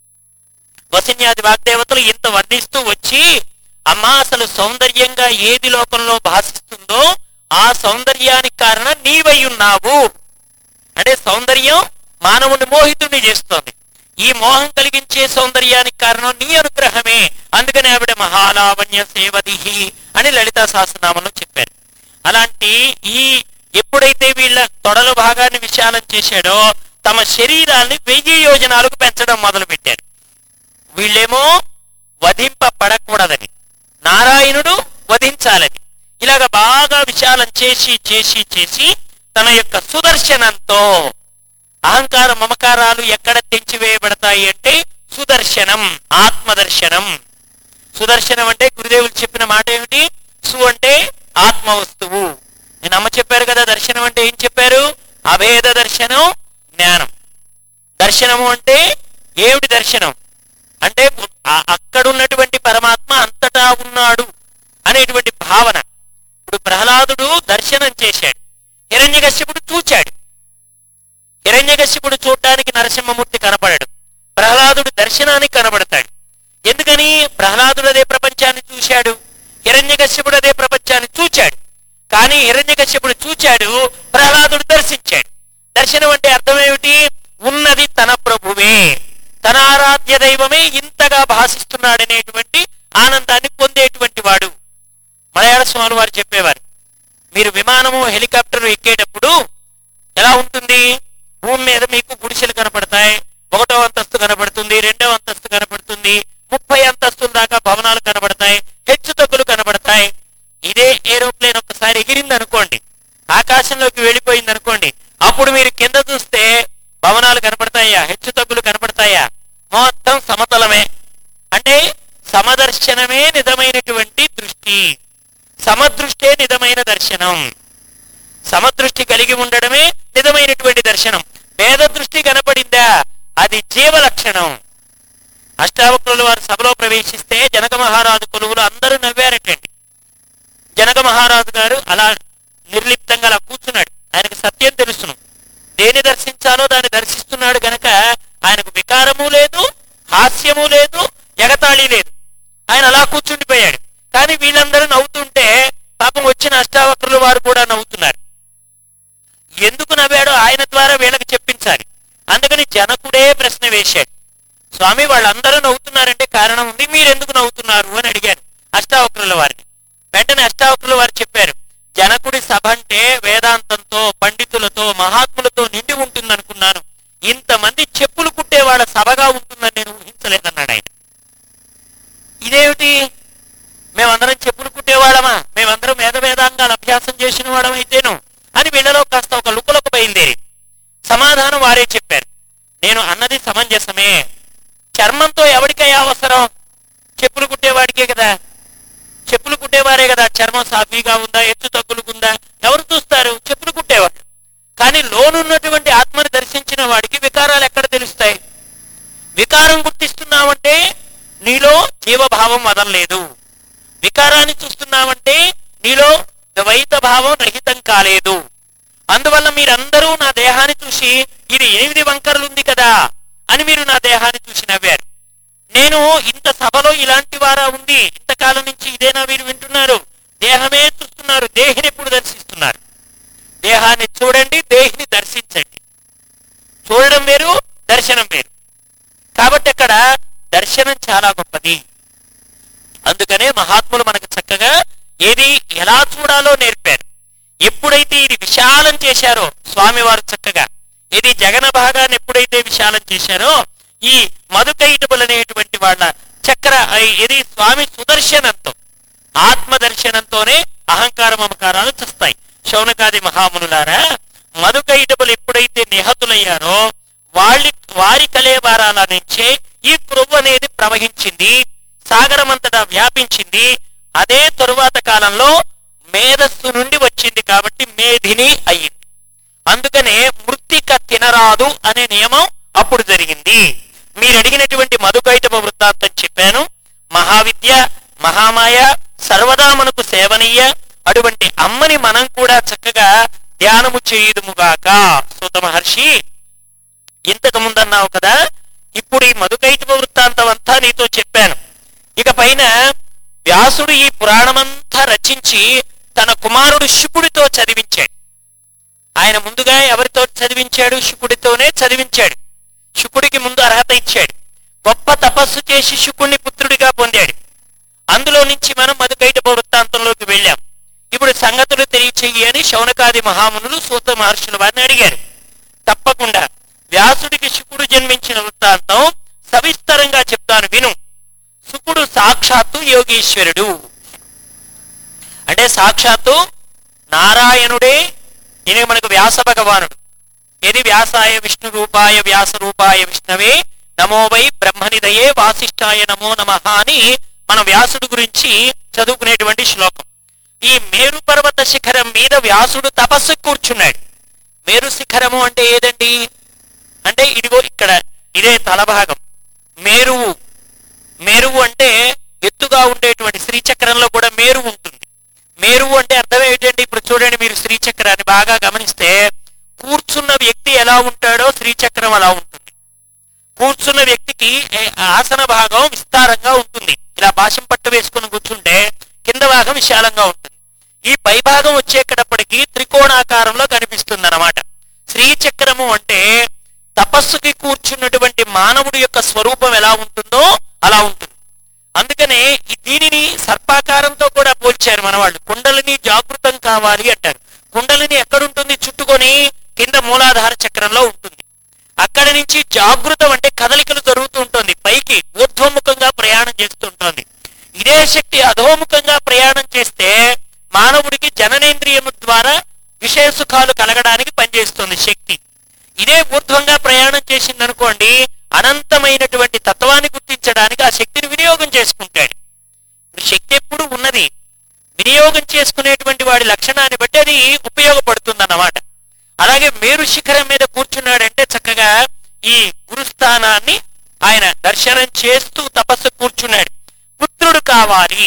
వసిన్యాది వాగ్దేవతలు ఇంత వర్ణిస్తూ వచ్చి అమ్మా అసలు సౌందర్యంగా ఏది లోకంలో భాషిస్తుందో ఆ సౌందర్యానికి కారణం నీవై ఉన్నావు అంటే సౌందర్యం మానవుని మోహితుడిని చేస్తోంది ఈ మోహం కలిగించే సౌందర్యానికి కారణం నీ అనుగ్రహమే అందుకని ఆవిడ మహాలావణ్య సేవదిహి అని లలితా సహస్రనామంలో చెప్పారు అలాంటి ఈ ఎప్పుడైతే వీళ్ళ తొడల భాగాన్ని విశాలం చేశాడో తమ శరీరాల్ని వెయ్యి యోజనాలకు పెంచడం మొదలు పెట్టారు వీళ్ళేమో వధింపబడకూడదని నారాయణుడు వధించాలని ఇలాగ బాగా విశాలం చేసి చేసి చేసి తన యొక్క సుదర్శనంతో అహంకార మమకారాలు ఎక్కడ తెంచివేయబడతాయి అంటే సుదర్శనం ఆత్మదర్శనం సుదర్శనం అంటే గురుదేవులు చెప్పిన మాట ఏమిటి సు అంటే ఆత్మ వస్తువు నేను అమ్మ చెప్పారు కదా దర్శనం అంటే ఏం చెప్పారు అభేద దర్శనం జ్ఞానం దర్శనము అంటే ఏమిటి దర్శనం అంటే ఆ- అక్కడున్నటువంటి పరమాత్మ అంతటా ఉన్నాడు అనేటువంటి భావన ఇప్పుడు ప్రహ్లాదుడు దర్శనం చేశాడు హిరణ్యకశ్యపుడు చూచాడు హిరణ్యకశ్యపుడు చూడటానికి నరసింహమూర్తి కనపడడు ప్రహ్లాదుడు దర్శనానికి కనబడతాడు ఎందుకని ప్రహ్లాదుడు అదే ప్రపంచాన్ని చూశాడు హిరణ్యకశ్యపుడు అదే ప్రపంచాన్ని చూచాడు కానీ హిరణ్యకశ్యపుడు చూచాడు ప్రహ్లాదుడు దర్శించాడు దర్శనం అంటే అర్థం ఏమిటి ఉన్నది తన ప్రభువే తన ఆరాధ్య దైవమే ఇంతగా భాషిస్తున్నాడనేటువంటి ఆనందాన్ని పొందేటువంటి వాడు మలయాళ స్వామి వారు చెప్పేవారు మీరు విమానము హెలికాప్టర్ ఎక్కేటప్పుడు ఎలా ఉంటుంది భూమి మీద మీకు గుడిసెలు కనపడతాయి ఒకటో అంతస్తు కనపడుతుంది రెండో అంతస్తు కనపడుతుంది ముప్పై అంతస్తుల దాకా భవనాలు కనబడతాయి హెచ్చు తగ్గులు కనబడతాయి ఇదే ఏరోప్లేన్ ఒక్కసారి ఎగిరింది అనుకోండి ఆకాశంలోకి వెళ్ళిపోయింది అనుకోండి అప్పుడు మీరు కింద చూస్తే భవనాలు కనపడతాయా హెచ్చు తగ్గులు కనపడతాయా మొత్తం సమతలమే అంటే సమదర్శనమే నిజమైనటువంటి దృష్టి సమదృష్టే నిజమైన దర్శనం సమదృష్టి కలిగి ఉండడమే నిజమైనటువంటి దర్శనం భేద దృష్టి కనపడిందా అది జీవ లక్షణం అష్టావక్రులు వారు సభలో ప్రవేశిస్తే జనక మహారాజు కొలువులు అందరూ నవ్వారటండి జనక మహారాజు గారు అలా నిర్లిప్తంగా అలా కూర్చున్నాడు ఆయనకు సత్యం తెలుసును దేని దర్శించాలో దాన్ని దర్శిస్తున్నాడు గనక ఆయనకు వికారము లేదు హాస్యము లేదు ఎగతాళి లేదు పాపం వచ్చిన అష్టావక్రులు వారు కూడా నవ్వుతున్నారు ఎందుకు నవ్వాడో ఆయన ద్వారా వీళ్ళకి చెప్పించాలి అందుకని జనకుడే ప్రశ్న వేశాడు స్వామి వాళ్ళందరూ నవ్వుతున్నారంటే కారణం ఉంది మీరు ఎందుకు నవ్వుతున్నారు అని అడిగారు అష్టావక్రుల వారిని వెంటనే అష్టావక్రుల వారు చెప్పారు జనకుడి సభ అంటే వేదాంతంతో పండితులతో మహాత్ములతో నిండి ఉంటుందనుకున్నాను ఇంతమంది చెప్పులు కుట్టే వాళ్ళ సభగా ఉంటుందని నేను ఊహించలేదన్నాడు ఆయన ఇదేమిటి మేమందరం చెప్పులు కుట్టేవాళ్ళమా మేమందరం వేద వేదాంగాలు అభ్యాసం చేసిన వాళ్ళమైతేను అని వీళ్ళలో కాస్త ఒక లుకలకు బయలుదేరి సమాధానం వారే చెప్పారు నేను అన్నది సమంజసమే చర్మంతో ఎవరికయ్యా అవసరం చెప్పులు కుట్టేవాడికే కదా చెప్పులు కుట్టేవారే కదా చర్మం సాఫీగా ఉందా ఎత్తు తగ్గులుకుందా ఎవరు చూస్తారు చెప్పులు కుట్టేవాడు కానీ లోనున్నటువంటి ఆత్మని దర్శించిన వాడికి వికారాలు ఎక్కడ తెలుస్తాయి వికారం గుర్తిస్తున్నావంటే నీలో జీవభావం వదలలేదు వికారాన్ని చూస్తున్నావంటే నీలో ద్వైత భావం రహితం కాలేదు అందువల్ల మీరందరూ నా దేహాన్ని చూసి ఇది ఎనిమిది వంకరలు ఉంది కదా అని మీరు నా దేహాన్ని చూసి నవ్వారు నేను ఇంత సభలో ఇలాంటి వారా ఉంది ఇంతకాలం నుంచి ఇదేనా మీరు వింటున్నారు దేహమే చూస్తున్నారు దేహిని ఎప్పుడు దర్శిస్తున్నారు దేహాన్ని చూడండి దేహిని దర్శించండి చూడడం వేరు దర్శనం వేరు కాబట్టి అక్కడ దర్శనం చాలా గొప్పది అందుకనే మహాత్ములు మనకు చక్కగా ఏది ఎలా చూడాలో నేర్పారు ఎప్పుడైతే ఇది విశాలం చేశారో స్వామివారు చక్కగా ఇది జగన భాగాన్ని ఎప్పుడైతే విశాలం చేశారో ఈ మధుకైటబులు అనేటువంటి వాళ్ళ చక్ర ఇది స్వామి సుదర్శనంతో ఆత్మ దర్శనంతోనే అహంకార మమకారాలు చస్తాయి శౌనకాది మహామునులారా మధుకైటబులు ఎప్పుడైతే నిహతులయ్యారో వాళ్ళి వారి కలేవారాల నుంచే ఈ క్రొవ్వు అనేది ప్రవహించింది సాగరమంతటా వ్యాపించింది అదే తరువాత కాలంలో మేధస్సు నుండి వచ్చింది కాబట్టి మేధిని అయ్యింది అందుకనే మృత్తిక తినరాదు అనే నియమం అప్పుడు జరిగింది మీరు అడిగినటువంటి మధుకైటమ వృత్తాంతం చెప్పాను మహావిద్య మహామాయ సర్వదా మనకు సేవనీయ అటువంటి అమ్మని మనం కూడా చక్కగా ధ్యానము చేయుదుముగాక సూత మహర్షి ఇంతకు ముందన్నావు కదా ఇప్పుడు ఈ మధుకైటమ వృత్తాంతం అంతా నీతో చెప్పాను ఇక పైన వ్యాసుడు ఈ పురాణమంతా రచించి తన కుమారుడు శుకుడితో చదివించాడు ఆయన ముందుగా ఎవరితో చదివించాడు శుకుడితోనే చదివించాడు శుకుడికి ముందు అర్హత ఇచ్చాడు గొప్ప తపస్సు చేసి శుకుడిని పుత్రుడిగా పొందాడు అందులో నుంచి మనం మధుకైటప వృత్తాంతంలోకి వెళ్ళాం ఇప్పుడు సంగతులు తెలియచేయి అని శౌనకాది మహామునులు సూత మహర్షుల వారిని అడిగారు తప్పకుండా వ్యాసుడికి శుకుడు జన్మించిన వృత్తాంతం సవిస్తరంగా చెప్తాను విను శుకుడు సాక్షాత్తు యోగీశ్వరుడు అంటే సాక్షాత్తు నారాయణుడే ఈయన మనకు వ్యాస భగవానుడు ఏది వ్యాసాయ విష్ణు రూపాయ వ్యాస రూపాయ విష్ణవే నమో వై బ్రహ్మనిదయే వాసిష్ఠాయ నమో నమ అని మన వ్యాసుడు గురించి చదువుకునేటువంటి శ్లోకం ఈ మేరు పర్వత శిఖరం మీద వ్యాసుడు తపస్సు కూర్చున్నాడు మేరు శిఖరము అంటే ఏదండి అంటే ఇదిగో ఇక్కడ ఇదే తలభాగం మేరువు మేరువు అంటే ఎత్తుగా ఉండేటువంటి శ్రీచక్రంలో కూడా మేరు ఉంటుంది మేరువు అంటే అర్థం ఏమిటండి ఇప్పుడు చూడండి మీరు శ్రీచక్రాన్ని బాగా గమనిస్తే కూర్చున్న వ్యక్తి ఎలా ఉంటాడో శ్రీచక్రం అలా ఉంటుంది కూర్చున్న వ్యక్తికి ఏ- ఆసన భాగం విస్తారంగా ఉంటుంది ఇలా భాషం పట్టు వేసుకుని కూర్చుంటే కింద భాగం విశాలంగా ఉంటుంది ఈ పై భాగం వచ్చేటప్పటికి త్రికోణాకారంలో కనిపిస్తుంది అనమాట శ్రీచక్రము అంటే తపస్సుకి కూర్చున్నటువంటి మానవుడి యొక్క స్వరూపం ఎలా ఉంటుందో అలా ఉంటుంది అందుకనే ఈ దీనిని సర్పాకారంతో కూడా పోల్చారు మన వాళ్ళు కుండలిని జాగృతం కావాలి అంటారు కుండలిని ఎక్కడుంటుంది చుట్టుకొని కింద మూలాధార చక్రంలో ఉంటుంది అక్కడి నుంచి జాగృతం అంటే కదలికలు జరుగుతూ ఉంటుంది పైకి ఊర్ధ్వముఖంగా ప్రయాణం చేస్తుంటుంది ఇదే శక్తి అధోముఖంగా ప్రయాణం చేస్తే మానవుడికి జననేంద్రియము ద్వారా విషయ సుఖాలు కలగడానికి పనిచేస్తుంది శక్తి ఇదే ఊర్ధ్వంగా ప్రయాణం చేసింది అనుకోండి అనంతమైనటువంటి తత్వాన్ని గుర్తించడానికి ఆ శక్తిని వినియోగం చేసుకుంటాడు ఇప్పుడు శక్తి ఎప్పుడు ఉన్నది వినియోగం చేసుకునేటువంటి వాడి లక్షణాన్ని బట్టి అది ఉపయోగపడుతుంది అన్నమాట అలాగే మేరు శిఖరం మీద కూర్చున్నాడంటే చక్కగా ఈ గురుస్థానాన్ని ఆయన దర్శనం చేస్తూ తపస్సు కూర్చున్నాడు పుత్రుడు కావాలి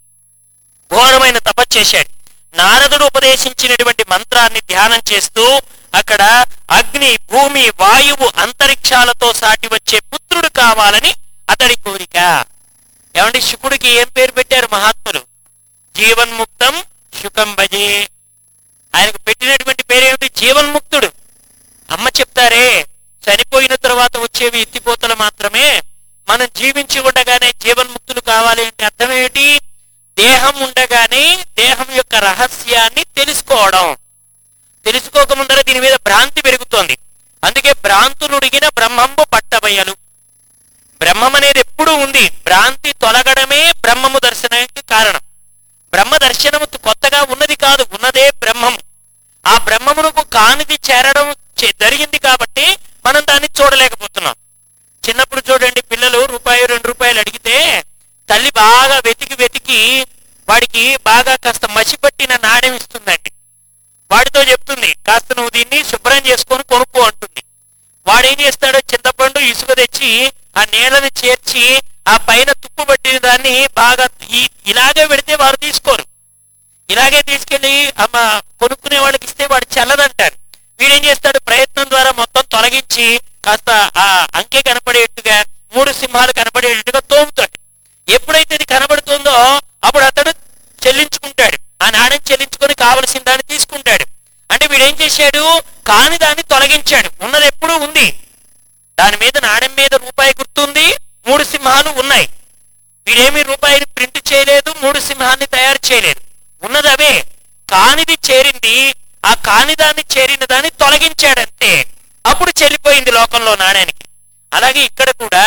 ఘోరమైన తపస్సు చేశాడు నారదుడు ఉపదేశించినటువంటి మంత్రాన్ని ధ్యానం చేస్తూ అక్కడ అగ్ని భూమి వాయువు అంతరిక్షాలతో సాటి వచ్చే పుత్రుడు కావాలని అతడి కోరిక ఏమండి శుకుడికి ఏం పేరు పెట్టారు మహాత్ములు జీవన్ముక్తం శుకం భజే ఆయనకు పెట్టినటువంటి పేరేమిటి జీవన్ముక్తుడు అమ్మ చెప్తారే చనిపోయిన తర్వాత వచ్చేవి ఎత్తిపోతలు మాత్రమే మనం జీవించి ఉండగానే జీవన్ముక్తులు కావాలి అంటే అర్థం ఏమిటి దేహం ఉండగానే దేహం యొక్క రహస్యాన్ని తెలుసుకోవడం తెలుసుకోక ముందర దీని మీద భ్రాంతి పెరుగుతోంది అందుకే భ్రాంతులుడిగిన బ్రహ్మంబు పట్టబయలు బ్రహ్మం అనేది ఎప్పుడూ ఉంది భ్రాంతి తొలగడమే బ్రహ్మము దర్శనానికి కారణం బ్రహ్మ దర్శనము కొత్తగా ఉన్నది కాదు ఉన్నదే బ్రహ్మం ఆ బ్రహ్మమునకు కానిది చేరడం చే- జరిగింది కాబట్టి మనం దాన్ని చూడలేకపోతున్నాం చిన్నప్పుడు చూడండి పిల్లలు రూపాయి రెండు రూపాయలు అడిగితే తల్లి బాగా వెతికి వెతికి వాడికి బాగా కాస్త మసిపట్టిన నాణ్యం ఇస్తుందండి వాడితో చెప్తుంది కాస్త నువ్వు దీన్ని శుభ్రం చేసుకొని కొనుక్కో అంటుంది వాడేం చేస్తాడో చింతపండు ఇసుక తెచ్చి ఆ నీళ్ళని చేర్చి ఆ పైన తుప్పు పట్టిన దాన్ని బాగా ఈ- ఇలాగే పెడితే వారు తీసుకోరు ఇలాగే తీసుకెళ్లి అమ్మ కొనుక్కునే వాళ్ళకి ఇస్తే వాడు చల్లదంటారు వీడేం చేస్తాడు ప్రయత్నం ద్వారా మొత్తం తొలగించి కాస్త ఆ అంకె కనపడేట్టుగా మూడు సింహాలు కనపడేట్టుగా తోముతాడు ఎప్పుడైతే ఇది కనబడుతుందో అప్పుడు అతడు చెల్లించుకుంటాడు ఆ నాణ్యం చెల్లించుకొని కావలసిన దాన్ని తీసుకుంటాడు అంటే వీడేం చేశాడు కాని దాన్ని తొలగించాడు ఉన్నది ఎప్పుడూ ఉంది దాని మీద నాణ్యం మీద రూపాయి గుర్తుంది మూడు సింహాలు ఉన్నాయి వీడేమి రూపాయిని ప్రింట్ చేయలేదు మూడు సింహాన్ని తయారు చేయలేదు ఉన్నది అవే కానిది చేరింది ఆ కానిదాన్ని చేరిన దాన్ని తొలగించాడంతే అప్పుడు చెల్లిపోయింది లోకంలో నాణ్యానికి అలాగే ఇక్కడ కూడా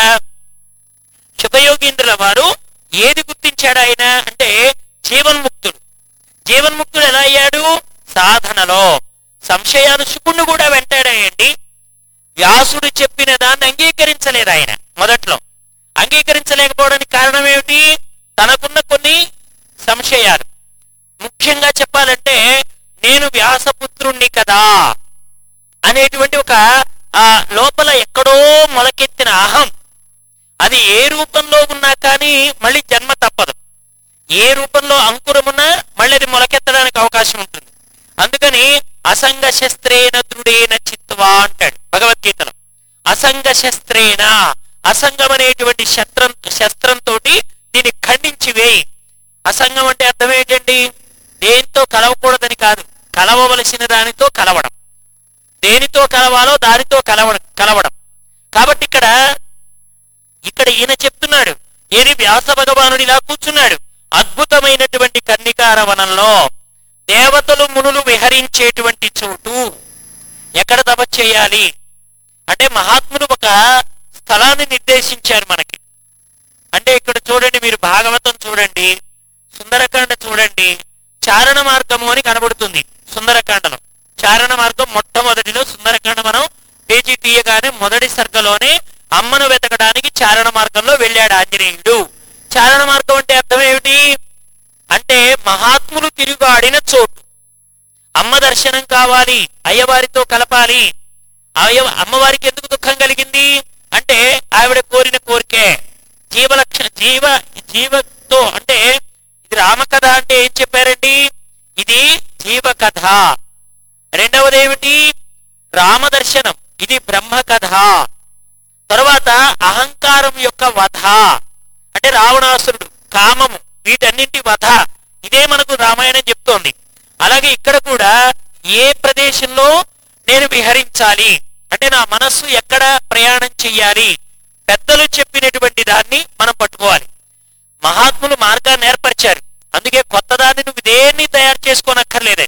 శుభయోగీంద్రుల వారు ఏది గుర్తించాడు ఆయన అంటే జీవన్ముక్తుడు జీవన్ముక్తుడు ఎలా అయ్యాడు సాధనలో సంశయాలు శుకుణ్ణి కూడా వెంటాడాయండి వ్యాసుడు చెప్పిన దాన్ని అంగీకరించలేదు ఆయన మొదట్లో అంగీకరించలేకపోవడానికి కారణం ఏమిటి తనకున్న కొన్ని సంశయాలు ముఖ్యంగా చెప్పాలంటే నేను వ్యాసపుత్రుణ్ణి కదా అనేటువంటి ఒక ఆ లోపల ఎక్కడో మొలకెత్తిన అహం అది ఏ రూపంలో ఉన్నా కానీ మళ్ళీ జన్మ తప్పదు ఏ రూపంలో అంకురమున్నా మళ్ళీ అది మొలకెత్తడానికి అవకాశం ఉంటుంది అందుకని అసంగ శస్త్రేణ దృఢేన చిత్వా అంటాడు భగవద్గీతలో అసంగ శస్త్రేణ అసంగం అనేటువంటి శస్త్రం శస్త్రంతో దీన్ని ఖండించి వేయి అసంగం అంటే అర్థం ఏంటండి దేంతో కలవకూడదని కాదు కలవవలసిన దానితో కలవడం దేనితో కలవాలో దానితో కలవడం కలవడం కాబట్టి ఇక్కడ ఇక్కడ ఈయన చెప్తున్నాడు ఏది వ్యాస భగవానుడు ఇలా కూర్చున్నాడు అద్భుతమైనటువంటి కన్నికార వనంలో దేవతలు మునులు విహరించేటువంటి చోటు ఎక్కడ తపస్సు చేయాలి అంటే మహాత్ములు ఒక స్థలాన్ని నిర్దేశించారు మనకి అంటే ఇక్కడ చూడండి మీరు భాగవతం చూడండి సుందరకాండ చూడండి చారణ మార్గము అని కనబడుతుంది సుందరకాండలో చారణ మార్గం మొట్టమొదటిలో సుందరకాండ మనం పేజీ తీయగానే మొదటి సర్గలోనే అమ్మను వెతకడానికి చారణ మార్గంలో వెళ్ళాడు ఆంజనేయుడు చారణ మార్గం అంటే అర్థం ఏమిటి అంటే మహాత్ములు తిరుగాడిన చోటు అమ్మ దర్శనం కావాలి అయ్యవారితో కలపాలి అయ్య అమ్మవారికి ఎందుకు దుఃఖం కలిగింది అంటే ఆవిడ కోరిన కోరికే జీవలక్ష జీవ జీవతో అంటే ఇది రామకథ అంటే ఏం చెప్పారండి ఇది జీవ కథ రెండవది ఏమిటి రామదర్శనం ఇది బ్రహ్మ కథ తరువాత అహంకారం యొక్క వధ అంటే రావణాసురుడు కామము వీటన్నింటి వధ ఇదే మనకు రామాయణం చెప్తోంది అలాగే ఇక్కడ కూడా ఏ ప్రదేశంలో నేను విహరించాలి అంటే నా మనస్సు ఎక్కడ ప్రయాణం చెయ్యాలి పెద్దలు చెప్పినటువంటి దాన్ని మనం పట్టుకోవాలి మహాత్ములు మార్గాన్ని ఏర్పరిచారు అందుకే కొత్త దాన్ని నువ్వు దేన్ని తయారు చేసుకోనక్కర్లేదే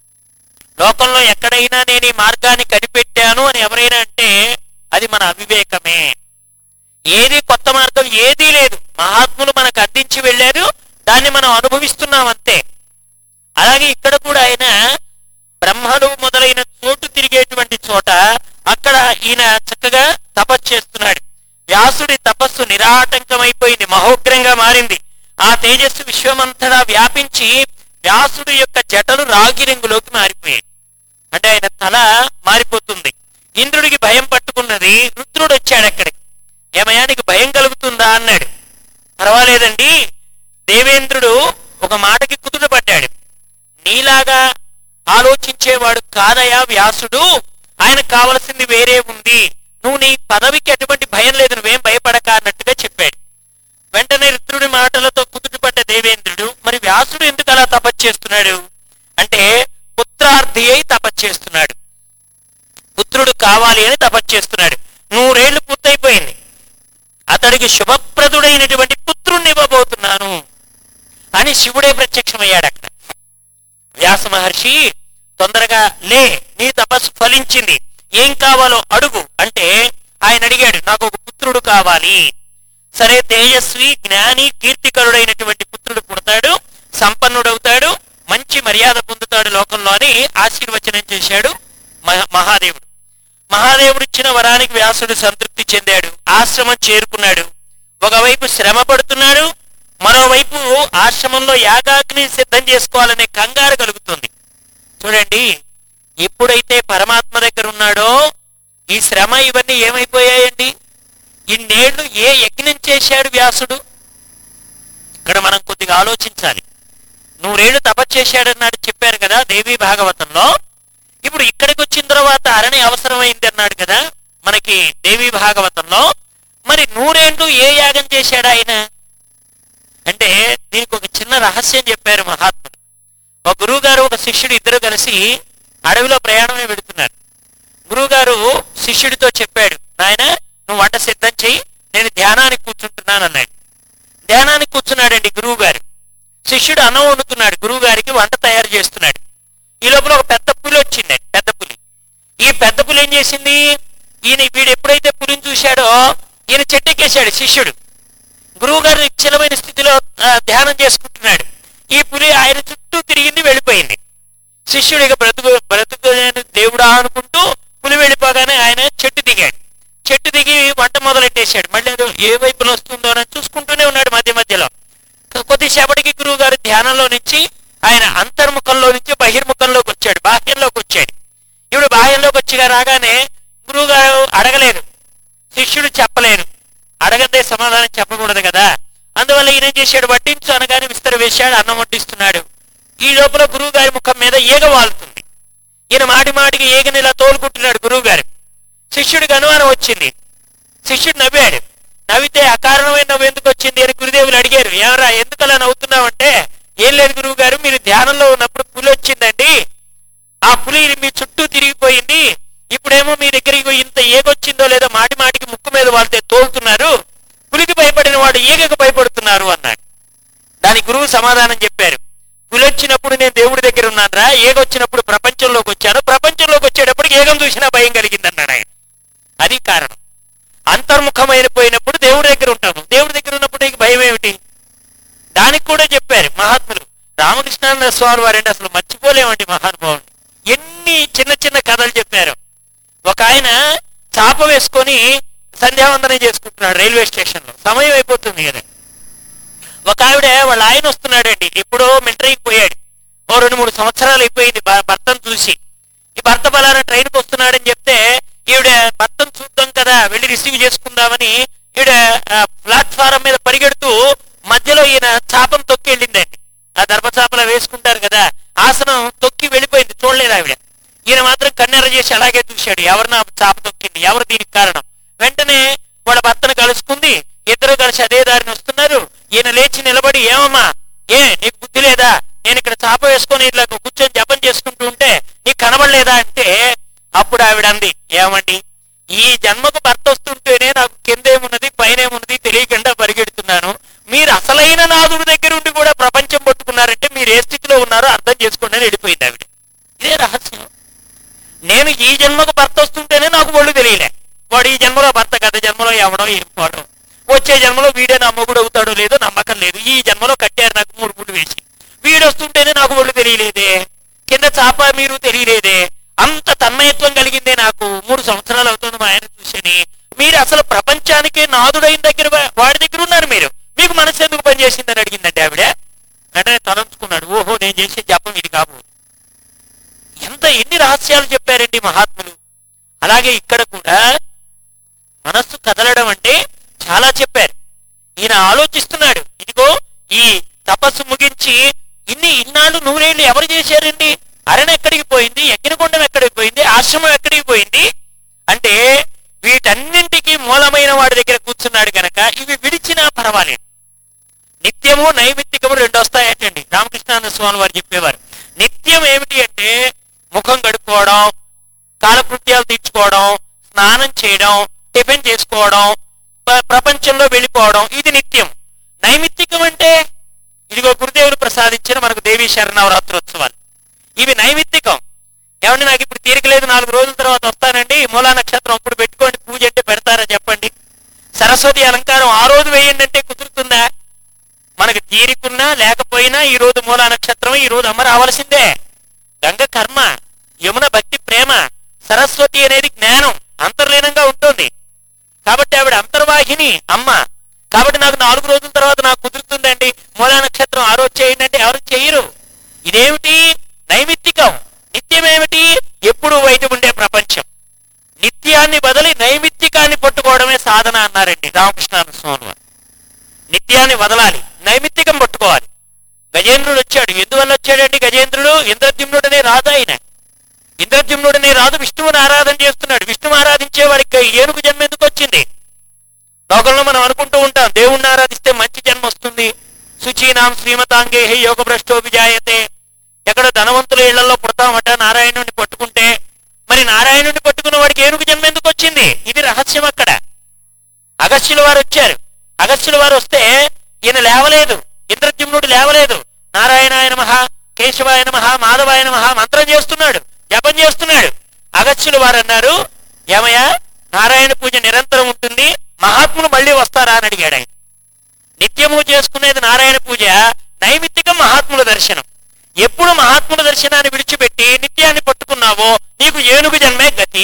లోకంలో ఎక్కడైనా నేను ఈ మార్గాన్ని కనిపెట్టాను అని ఎవరైనా అంటే అది మన అవివేకమే ఏది కొత్త మార్గం ఏదీ లేదు మహాత్ములు మనకు అందించి వెళ్ళారు దాన్ని మనం అనుభవిస్తున్నాం అంతే అలాగే ఇక్కడ కూడా ఆయన బ్రహ్మలు మొదలైన చోటు తిరిగేటువంటి చోట అక్కడ ఈయన చక్కగా తపస్సు చేస్తున్నాడు వ్యాసుడి తపస్సు నిరాటంకమైపోయింది మహోగ్రంగా మారింది ఆ తేజస్సు విశ్వమంతటా వ్యాపించి వ్యాసుడి యొక్క జటలు రాగి రంగులోకి మారిపోయాయి అంటే ఆయన తల మారిపోతుంది ఇంద్రుడికి భయం పట్టుకున్నది రుద్రుడు వచ్చాడు అక్కడికి ఏమయ్యా నీకు భయం కలుగుతుందా అన్నాడు పర్వాలేదండి దేవేంద్రుడు ఒక మాటకి కుదుట పడ్డాడు నీలాగా ఆలోచించేవాడు కాదయా వ్యాసుడు ఆయనకు కావలసింది వేరే ఉంది నువ్వు నీ పదవికి ఎటువంటి భయం లేదు నువ్వేం భయపడక అన్నట్టుగా చెప్పాడు వెంటనే రుద్రుడి మాటలతో కుదుటపడ్డ దేవేంద్రుడు మరి వ్యాసుడు ఎందుకు అలా తపస్సు తపస్సు చేస్తున్నాడు అంటే పుత్రార్థి అయి తపస్సు చేస్తున్నాడు పుత్రుడు కావాలి అని తపస్సు చేస్తున్నాడు నూరేళ్లు పూర్తయిపోయింది అతడికి శుభప్రదుడైనటువంటి పుత్రుణ్ణి ఇవ్వబోతున్నాను అని శివుడే ప్రత్యక్షమయ్యాడు అక్కడ వ్యాస మహర్షి తొందరగా లే నీ తపస్సు ఫలించింది ఏం కావాలో అడుగు అంటే ఆయన అడిగాడు నాకు ఒక పుత్రుడు కావాలి సరే తేజస్వి జ్ఞాని కీర్తికరుడైనటువంటి పుత్రుడు పుడతాడు సంపన్నుడవుతాడు మంచి మర్యాద పొందుతాడు లోకంలో అని ఆశీర్వచనం చేశాడు మహా- మహాదేవుడు మహాదేవుడు ఇచ్చిన వరానికి వ్యాసుడు సంతృప్తి చెందాడు ఆశ్రమం చేరుకున్నాడు ఒకవైపు శ్రమ పడుతున్నాడు మరోవైపు ఆశ్రమంలో యాగాగ్ని సిద్ధం చేసుకోవాలనే కంగారు కలుగుతుంది చూడండి ఎప్పుడైతే పరమాత్మ దగ్గర ఉన్నాడో ఈ శ్రమ ఇవన్నీ ఏమైపోయాయండి ఇన్నేళ్లు ఏ యజ్ఞం చేశాడు వ్యాసుడు ఇక్కడ మనం కొద్దిగా ఆలోచించాలి నూరేళ్లు తపస్సు చేశాడన్నాడు చెప్పారు కదా దేవి భాగవతంలో ఇప్పుడు ఇక్కడికి వచ్చిన తర్వాత అరణి అవసరమైంది అన్నాడు కదా మనకి దేవి భాగవతంలో మరి నూరేండ్లు ఏ యాగం చేశాడు ఆయన అంటే దీనికి ఒక చిన్న రహస్యం చెప్పారు మహాత్ముడు ఒక గురువు గారు ఒక శిష్యుడు ఇద్దరు కలిసి అడవిలో ప్రయాణమే పెడుతున్నారు గురువుగారు శిష్యుడితో చెప్పాడు నాయన నువ్వు వంట సిద్ధం చెయ్యి నేను ధ్యానానికి కూర్చుంటున్నాను అన్నాడు ధ్యానానికి కూర్చున్నాడండి గురువు గారు శిష్యుడు అన్నం వండుతున్నాడు గురువు గారికి వంట తయారు చేస్తున్నాడు ఈ లోపల ఒక పెద్ద పులి వచ్చిందండి పెద్ద పులి ఈ పెద్ద పులి ఏం చేసింది ఈయన వీడు ఎప్పుడైతే పులిని చూశాడో ఈయన చెట్టెక్కేశాడు శిష్యుడు గురువు గారు నిశ్చలమైన స్థితిలో ఆ, ధ్యానం చేసుకుంటున్నాడు ఈ పులి ఆయన చుట్టూ తిరిగింది వెళ్ళిపోయింది శిష్యుడు ఇక బ్రతుకు బ్రతుకు దేవుడా అనుకుంటూ పులి వెళ్ళిపోగానే ఆయన చెట్టు దిగాడు చెట్టు దిగి వంట మొదలెట్టేశాడు మళ్ళీ ఏదో ఏ వైపులో వస్తుందో అని చూసుకుంటూనే ఉన్నాడు మధ్య మధ్యలో కొద్దిసేపటికి గురువు గారు ధ్యానంలో నుంచి ఆయన అంతర్ముఖంలో నుంచి బహిర్ముఖంలోకి వచ్చాడు బాహ్యంలోకి వచ్చాడు ఇప్పుడు బాహ్యంలోకి వచ్చిగా రాగానే గురువు గారు అడగలేదు శిష్యుడు చెప్పలేదు అడగదే సమాధానం చెప్పకూడదు కదా అందువల్ల ఈయన ఏం చేశాడు వడ్డించు అనగానే విస్తర వేశాడు అన్నం వడ్డిస్తున్నాడు ఈ లోపల గురువు గారి ముఖం మీద ఈగ వాలుతుంది ఈయన మాటి మాటికి ఈగని ఇలా తోలుకుంటున్నాడు గురువు గారు శిష్యుడికి అనుమానం వచ్చింది శిష్యుడు నవ్వాడు నవ్వితే అకారణమైన నవ్వు ఎందుకు వచ్చింది అని గురుదేవులు అడిగారు ఏమరా ఎందుకు అలా నవ్వుతున్నావంటే ఏం లేదు గురువు గారు మీరు ధ్యానంలో ఉన్నప్పుడు పులి వచ్చిందండి ఆ పులి మీ చుట్టూ తిరిగిపోయింది ఇప్పుడేమో మీ దగ్గరికి ఇంత ఏగొచ్చిందో లేదో మాటి మాటికి ముక్కు మీద వాళ్తే తోలుతున్నారు పులికి భయపడిన వాడు ఈగకు భయపడుతున్నారు అన్నాడు దానికి గురువు సమాధానం చెప్పారు పులి వచ్చినప్పుడు నేను దేవుడి దగ్గర ఉన్నానరా ఏగొచ్చినప్పుడు ప్రపంచంలోకి వచ్చాను ప్రపంచంలోకి వచ్చేటప్పటికి ఏగం చూసినా భయం కలిగింది అన్నాడు ఆయన అది కారణం అంతర్ముఖమైన పోయినప్పుడు దేవుడి దగ్గర ఉంటాము దేవుడి దగ్గర ఉన్నప్పుడు నీకు భయం ఏమిటి దానికి కూడా చెప్పారు మహాత్ములు రామకృష్ణానంద స్వామి వారండి అసలు మర్చిపోలేమండి మహానుభావుని ఎన్ని చిన్న చిన్న కథలు చెప్పారు ఒక ఆయన చాప వేసుకొని సంధ్యావందనం చేసుకుంటున్నాడు రైల్వే స్టేషన్ లో సమయం అయిపోతుంది కదా ఒక ఆవిడ వాళ్ళ ఆయన వస్తున్నాడండి ఎప్పుడో మిలిటరీకి పోయాడు ఓ రెండు మూడు సంవత్సరాలు అయిపోయింది భ- భర్తను చూసి ఈ భర్త బలాన ట్రైన్కి వస్తున్నాడని చెప్తే ఈవిడ భర్తను చూద్దాం కదా వెళ్ళి రిసీవ్ చేసుకుందామని ఈవిడ ఆ, ప్లాట్ఫారం మీద పరిగెడుతూ మధ్యలో ఈయన చాపను తొక్కి వెళ్ళిందండి ఆ దర్భచాపలా వేసుకుంటారు కదా ఆసనం తొక్కి వెళ్ళిపోయింది చూడలేదు ఆవిడ ఈయన మాత్రం కన్నెర చేసి అలాగే చూశాడు ఎవరు నా చాప తొక్కింది ఎవరు దీనికి కారణం వెంటనే వాళ్ళ భర్తను కలుసుకుంది ఇద్దరు కలిసి అదే దారిని వస్తున్నారు ఈయన లేచి నిలబడి ఏమమ్మా ఏ నీకు బుద్ధి లేదా నేను ఇక్కడ చాప వేసుకొని ఇట్లా కూర్చొని జపం చేసుకుంటూ ఉంటే నీకు కనబడలేదా అంటే అప్పుడు ఆవిడ అంది ఏమండి ఈ జన్మకు భర్త వస్తుంటేనే నాకు కిందేమున్నది పైనేమున్నది తెలియకుండా పరిగెడుతున్నాను మీరు అసలైన నాదుడి దగ్గర ఉండి కూడా ప్రపంచం పట్టుకున్నారంటే మీరు ఏ స్థితిలో ఉన్నారో అర్థం చేసుకోండి అని వెళ్ళిపోయింది ఆవిడ ఇదే రహస్యం నేను ఈ జన్మకు భర్త వస్తుంటేనే నాకు ఒళ్ళు తెలియలే వాడు ఈ జన్మలో భర్త గత జన్మలో ఎవడో ఏం పోవడం వచ్చే జన్మలో వీడే నా మొగుడు అవుతాడో లేదో నమ్మకం లేదు ఈ జన్మలో కట్టారు నాకు మూడు పుట్టు వేసి వీడు వస్తుంటేనే నాకు ఒళ్ళు తెలియలేదే కింద చాప మీరు తెలియలేదే అంత తన్మయత్వం కలిగిందే నాకు మూడు సంవత్సరాలు అవుతుంది మా ఆయన చూసని మీరు అసలు ప్రపంచానికే నాదుడైన దగ్గర వా- వాడి దగ్గర ఉన్నారు మీరు మీకు మనసు ఎందుకు పనిచేసిందని అడిగిందండి ఆవిడ వెంటనే తలంచుకున్నాడు ఓహో నేను చేసే జపం ఇది కాబోదు ఎంత ఎన్ని రహస్యాలు చెప్పారండి మహాత్ములు అలాగే ఇక్కడ కూడా మనస్సు కదలడం అంటే చాలా చెప్పారు ఈయన ఆలోచిస్తున్నాడు ఇదిగో ఈ తపస్సు ముగించి ఇన్ని ఇన్నాళ్ళు నూరేళ్లు ఎవరు చేశారండి అరణ్ ఎక్కడికి పోయింది యజ్ఞకొండం ఎక్కడికి పోయింది ఆశ్రమం ఎక్కడికి పోయింది అంటే వీటన్నింటికి మూలమైన వాడి దగ్గర కూర్చున్నాడు గనక ఇవి విడిచినా పర్వాలేదు నిత్యము నైమిత్తికము రెండు వస్తాయటండి రామకృష్ణానంద స్వామి వారు చెప్పేవారు నిత్యం ఏమిటి అంటే ముఖం కడుక్కోవడం కాలకృత్యాలు తీర్చుకోవడం స్నానం చేయడం టిఫిన్ చేసుకోవడం ప- ప్రపంచంలో వెళ్ళిపోవడం ఇది నిత్యం నైమిత్తికం అంటే ఇదిగో గురుదేవులు ప్రసాదించిన మనకు దేవీ శరణవరాత్రోత్సవాలు ఇవి నైమిత్తికం ఏమండి నాకు ఇప్పుడు తీరిక లేదు నాలుగు రోజుల తర్వాత వస్తానండి మూలా నక్షత్రం అప్పుడు పెట్టుకోండి పూజ అంటే పెడతారా చెప్పండి సరస్వతి అలంకారం ఆ రోజు వేయండి అంటే కుదురుతుందా మనకు తీరికున్నా లేకపోయినా ఈ రోజు మూలా నక్షత్రం ఈ రోజు అమ్మ రావాల్సిందే గంగ కర్మ యమున భక్తి ప్రేమ సరస్వతి అనేది జ్ఞానం అంతర్లీనంగా ఉంటుంది కాబట్టి ఆవిడ అంతర్వాహిని అమ్మ కాబట్టి నాకు నాలుగు రోజుల తర్వాత నాకు కుదురుతుందండి మూలా నక్షత్రం ఆ రోజు చేయండి అంటే ఎవరు చెయ్యరు ఇదేమిటి నైమిత్తికం నిత్యమేమిటి ఎప్పుడు బయట ఉండే ప్రపంచం నిత్యాన్ని బదిలి నైమిత్తికాన్ని పట్టుకోవడమే సాధన అన్నారండి రామకృష్ణానంద స్వామి వారు. నిత్యాన్ని వదలాలి నైమిత్తికం పట్టుకోవాలి గజేంద్రుడు వచ్చాడు ఎందువల్ల వచ్చాడండి గజేంద్రుడు ఇంద్రద్యుమ్నుడనే రాజు ఆయన ఇంద్రద్యుమ్నుడనే రాజు విష్ణువుని ఆరాధన చేస్తున్నాడు విష్ణువు ఆరాధించే వాడికి ఏనుగు జన్మ ఎందుకు వచ్చింది లోకంలో మనం అనుకుంటూ ఉంటాం దేవుణ్ణి ఆరాధిస్తే మంచి జన్మ వస్తుంది శుచీనాం శ్రీమతాంగే యోగ భ్రష్టో విజాయతే ఎక్కడో ధనవంతుల ఇళ్లలో పుడతామట నారాయణుడిని పట్టుకుంటే మరి నారాయణుడిని పట్టుకున్న వాడికి ఏనుగు జన్మ ఎందుకు వచ్చింది ఇది రహస్యం అక్కడ అగస్త్యుల వారు వచ్చారు అగస్త్యుల వారు వస్తే ఈయన లేవలేదు ఇంద్రద్యుమ్నుడు లేవలేదు నారాయణాయ నమః కేశవాయ నమః మాధవాయ నమః మంత్రం చేస్తున్నాడు జపం చేస్తున్నాడు అగస్త్యుల వారు అన్నారు ఏమయ్యా నారాయణ పూజ నిరంతరం ఉంటుంది మహాత్ములు మళ్ళీ వస్తారా అని అడిగాడు ఆయన నిత్యము చేసుకునేది నారాయణ పూజ నైమిత్తిక మహాత్ముల దర్శనం ఎప్పుడు మహాత్ముల దర్శనాన్ని విడిచిపెట్టి నిత్యాన్ని పట్టుకున్నావో నీకు ఏనుగు జన్మే గతి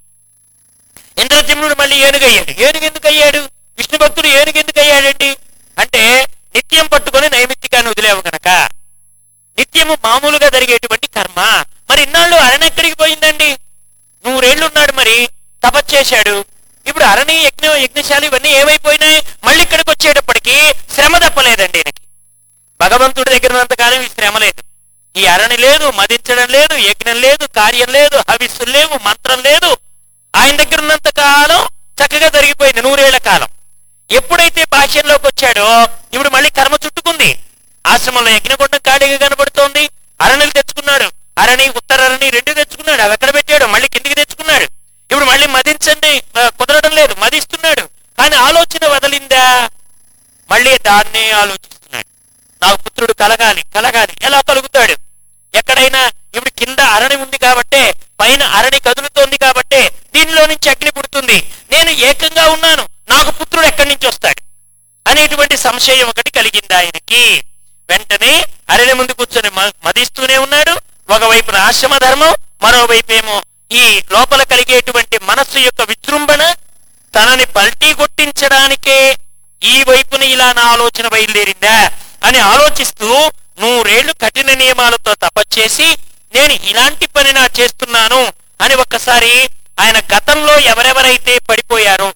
ఇంద్రజిమ్నుడు మళ్ళీ ఏనుగయ్యాడు ఏనుగు ఎందుకు అయ్యాడు విష్ణు భక్తుడు ఏనుగు ఎందుకు అయ్యాడండి అంటే నిత్యం పట్టుకొని నైమిత్తికాన్ని వదిలేవు గనక నిత్యము మామూలుగా జరిగేటువంటి కర్మ మరి ఇన్నాళ్ళు అరణ్ ఎక్కడికి పోయిందండి నూరేళ్లున్నాడు మరి తపస్చేశాడు ఇప్పుడు అరణి యజ్ఞ యజ్ఞశాల ఇవన్నీ ఏమైపోయినాయి మళ్ళీ ఇక్కడికి వచ్చేటప్పటికి శ్రమ తప్పలేదండి ఈయనకి భగవంతుడి దగ్గర ఉన్నంతకాలం ఈ శ్రమ లేదు ఈ అరణి లేదు మదించడం లేదు యజ్ఞం లేదు కార్యం లేదు హవిస్సులు లేవు మంత్రం లేదు ఆయన దగ్గర ఉన్నంత కాలం చక్కగా జరిగిపోయింది నూరేళ్ల కాలం ఎప్పుడైతే భాష్యంలోకి వచ్చాడో ఇప్పుడు మళ్ళీ కర్మ చుట్టుకుంది ఆశ్రమంలో యజ్ఞగుండం ఖాళీగా కనబడుతోంది అరణిలు తెచ్చుకున్నాడు అరణి ఉత్తర అరణి రెండు తెచ్చుకున్నాడు అవి ఎక్కడ పెట్టాడు మళ్ళీ కిందికి తెచ్చుకున్నాడు ఇప్పుడు మళ్ళీ మదించండి ఆ, కుదరడం లేదు మదిస్తున్నాడు కానీ ఆలోచన వదలిందా మళ్ళీ దాన్నే ఆలోచిస్తున్నాడు నాకు పుత్రుడు కలగాలి కలగాలి ఎలా కలుగుతాడు ఎక్కడైనా ఇప్పుడు కింద అరణి ఉంది కాబట్టే పైన అరణి కదులుతోంది కాబట్టే దీనిలో నుంచి అగ్ని పుడుతుంది నేను ఏకంగా ఉన్నాను నాకు పుత్రుడు ఎక్కడి నుంచి వస్తాడు అనేటువంటి సంశయం ఒకటి కలిగింది ఆయనకి వెంటనే అరణి ముందు కూర్చొని మ- మదిస్తూనే ఉన్నాడు ఒకవైపున ఆశ్రమ ధర్మం మరోవైపు ఏమో ఈ లోపల కలిగేటువంటి మనస్సు యొక్క విజృంభణ తనని పల్టీ కొట్టించడానికే ఈ వైపున ఇలా నా ఆలోచన బయలుదేరిందా అని ఆలోచిస్తూ నూరేళ్లు కఠిన నియమాలతో తపస్చేసి నేను ఇలాంటి పని నా చేస్తున్నాను అని ఒక్కసారి ఆయన గతంలో ఎవరెవరైతే పడిపోయారో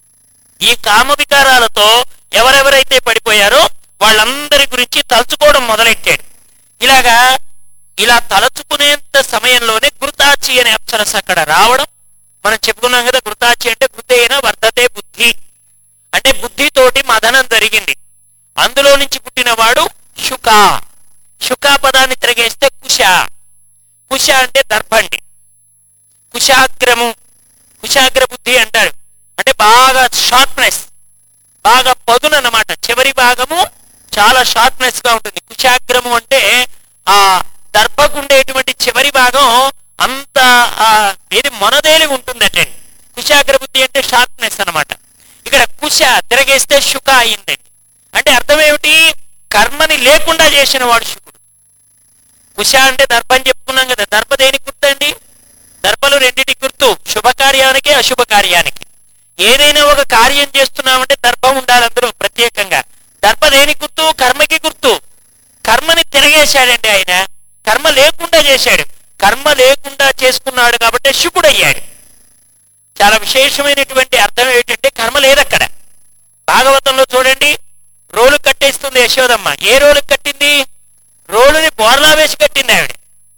ఈ కామ వికారాలతో ఎవరెవరైతే పడిపోయారో వాళ్ళందరి గురించి తలుచుకోవడం మొదలెట్టాడు ఇలాగా ఇలా తలుచుకునేంత సమయంలోనే గురుతాచి అనే అప్సరస అక్కడ రావడం మనం చెప్పుకున్నాం కదా గురుతాచి అంటే బుద్ధైన వర్ధతే బుద్ధి అంటే బుద్ధితోటి మదనం జరిగింది అందులో నుంచి పుట్టినవాడు శుక శుకా పదాన్ని తిరగేస్తే కుశ కుశ అంటే దర్భండి కుశాగ్రము కుశాగ్ర బుద్ధి అంటారు అంటే బాగా షార్ప్నెస్ బాగా పదును అన్నమాట చివరి భాగము చాలా షార్ప్నెస్ గా ఉంటుంది కుశాగ్రము అంటే ఆ దర్భకుండేటువంటి చివరి భాగం అంత ఆ, ఏది మొనదేలి ఉంటుందట కుశాగ్ర బుద్ధి అంటే షార్ప్నెస్ అన్నమాట ఇక్కడ కుశ తిరగేస్తే శుక అయిందండి అంటే అర్థం ఏమిటి కర్మని లేకుండా చేసిన వాడు శుకుడు కుశ అంటే దర్భ అని చెప్పుకున్నాం కదా దర్భ దేనికి గుర్తండి దర్భలు రెండింటి గుర్తు శుభకార్యానికి అశుభ కార్యానికి ఏదైనా ఒక కార్యం చేస్తున్నామంటే దర్భం ఉండాలి అందులో ప్రత్యేకంగా దర్భ దేనికి గుర్తు కర్మకి గుర్తు కర్మని తిరగేశాడండి ఆయన కర్మ లేకుండా చేశాడు కర్మ లేకుండా చేసుకున్నాడు కాబట్టి శుకుడయ్యాడు చాలా విశేషమైనటువంటి అర్థం ఏంటంటే కర్మ లేదక్కడ భాగవతంలో చూడండి రోలు కట్టేస్తుంది యశోదమ్మ ఏ రోలు కట్టింది రోలుని బోర్లా వేసి కట్టింది ఆవిడ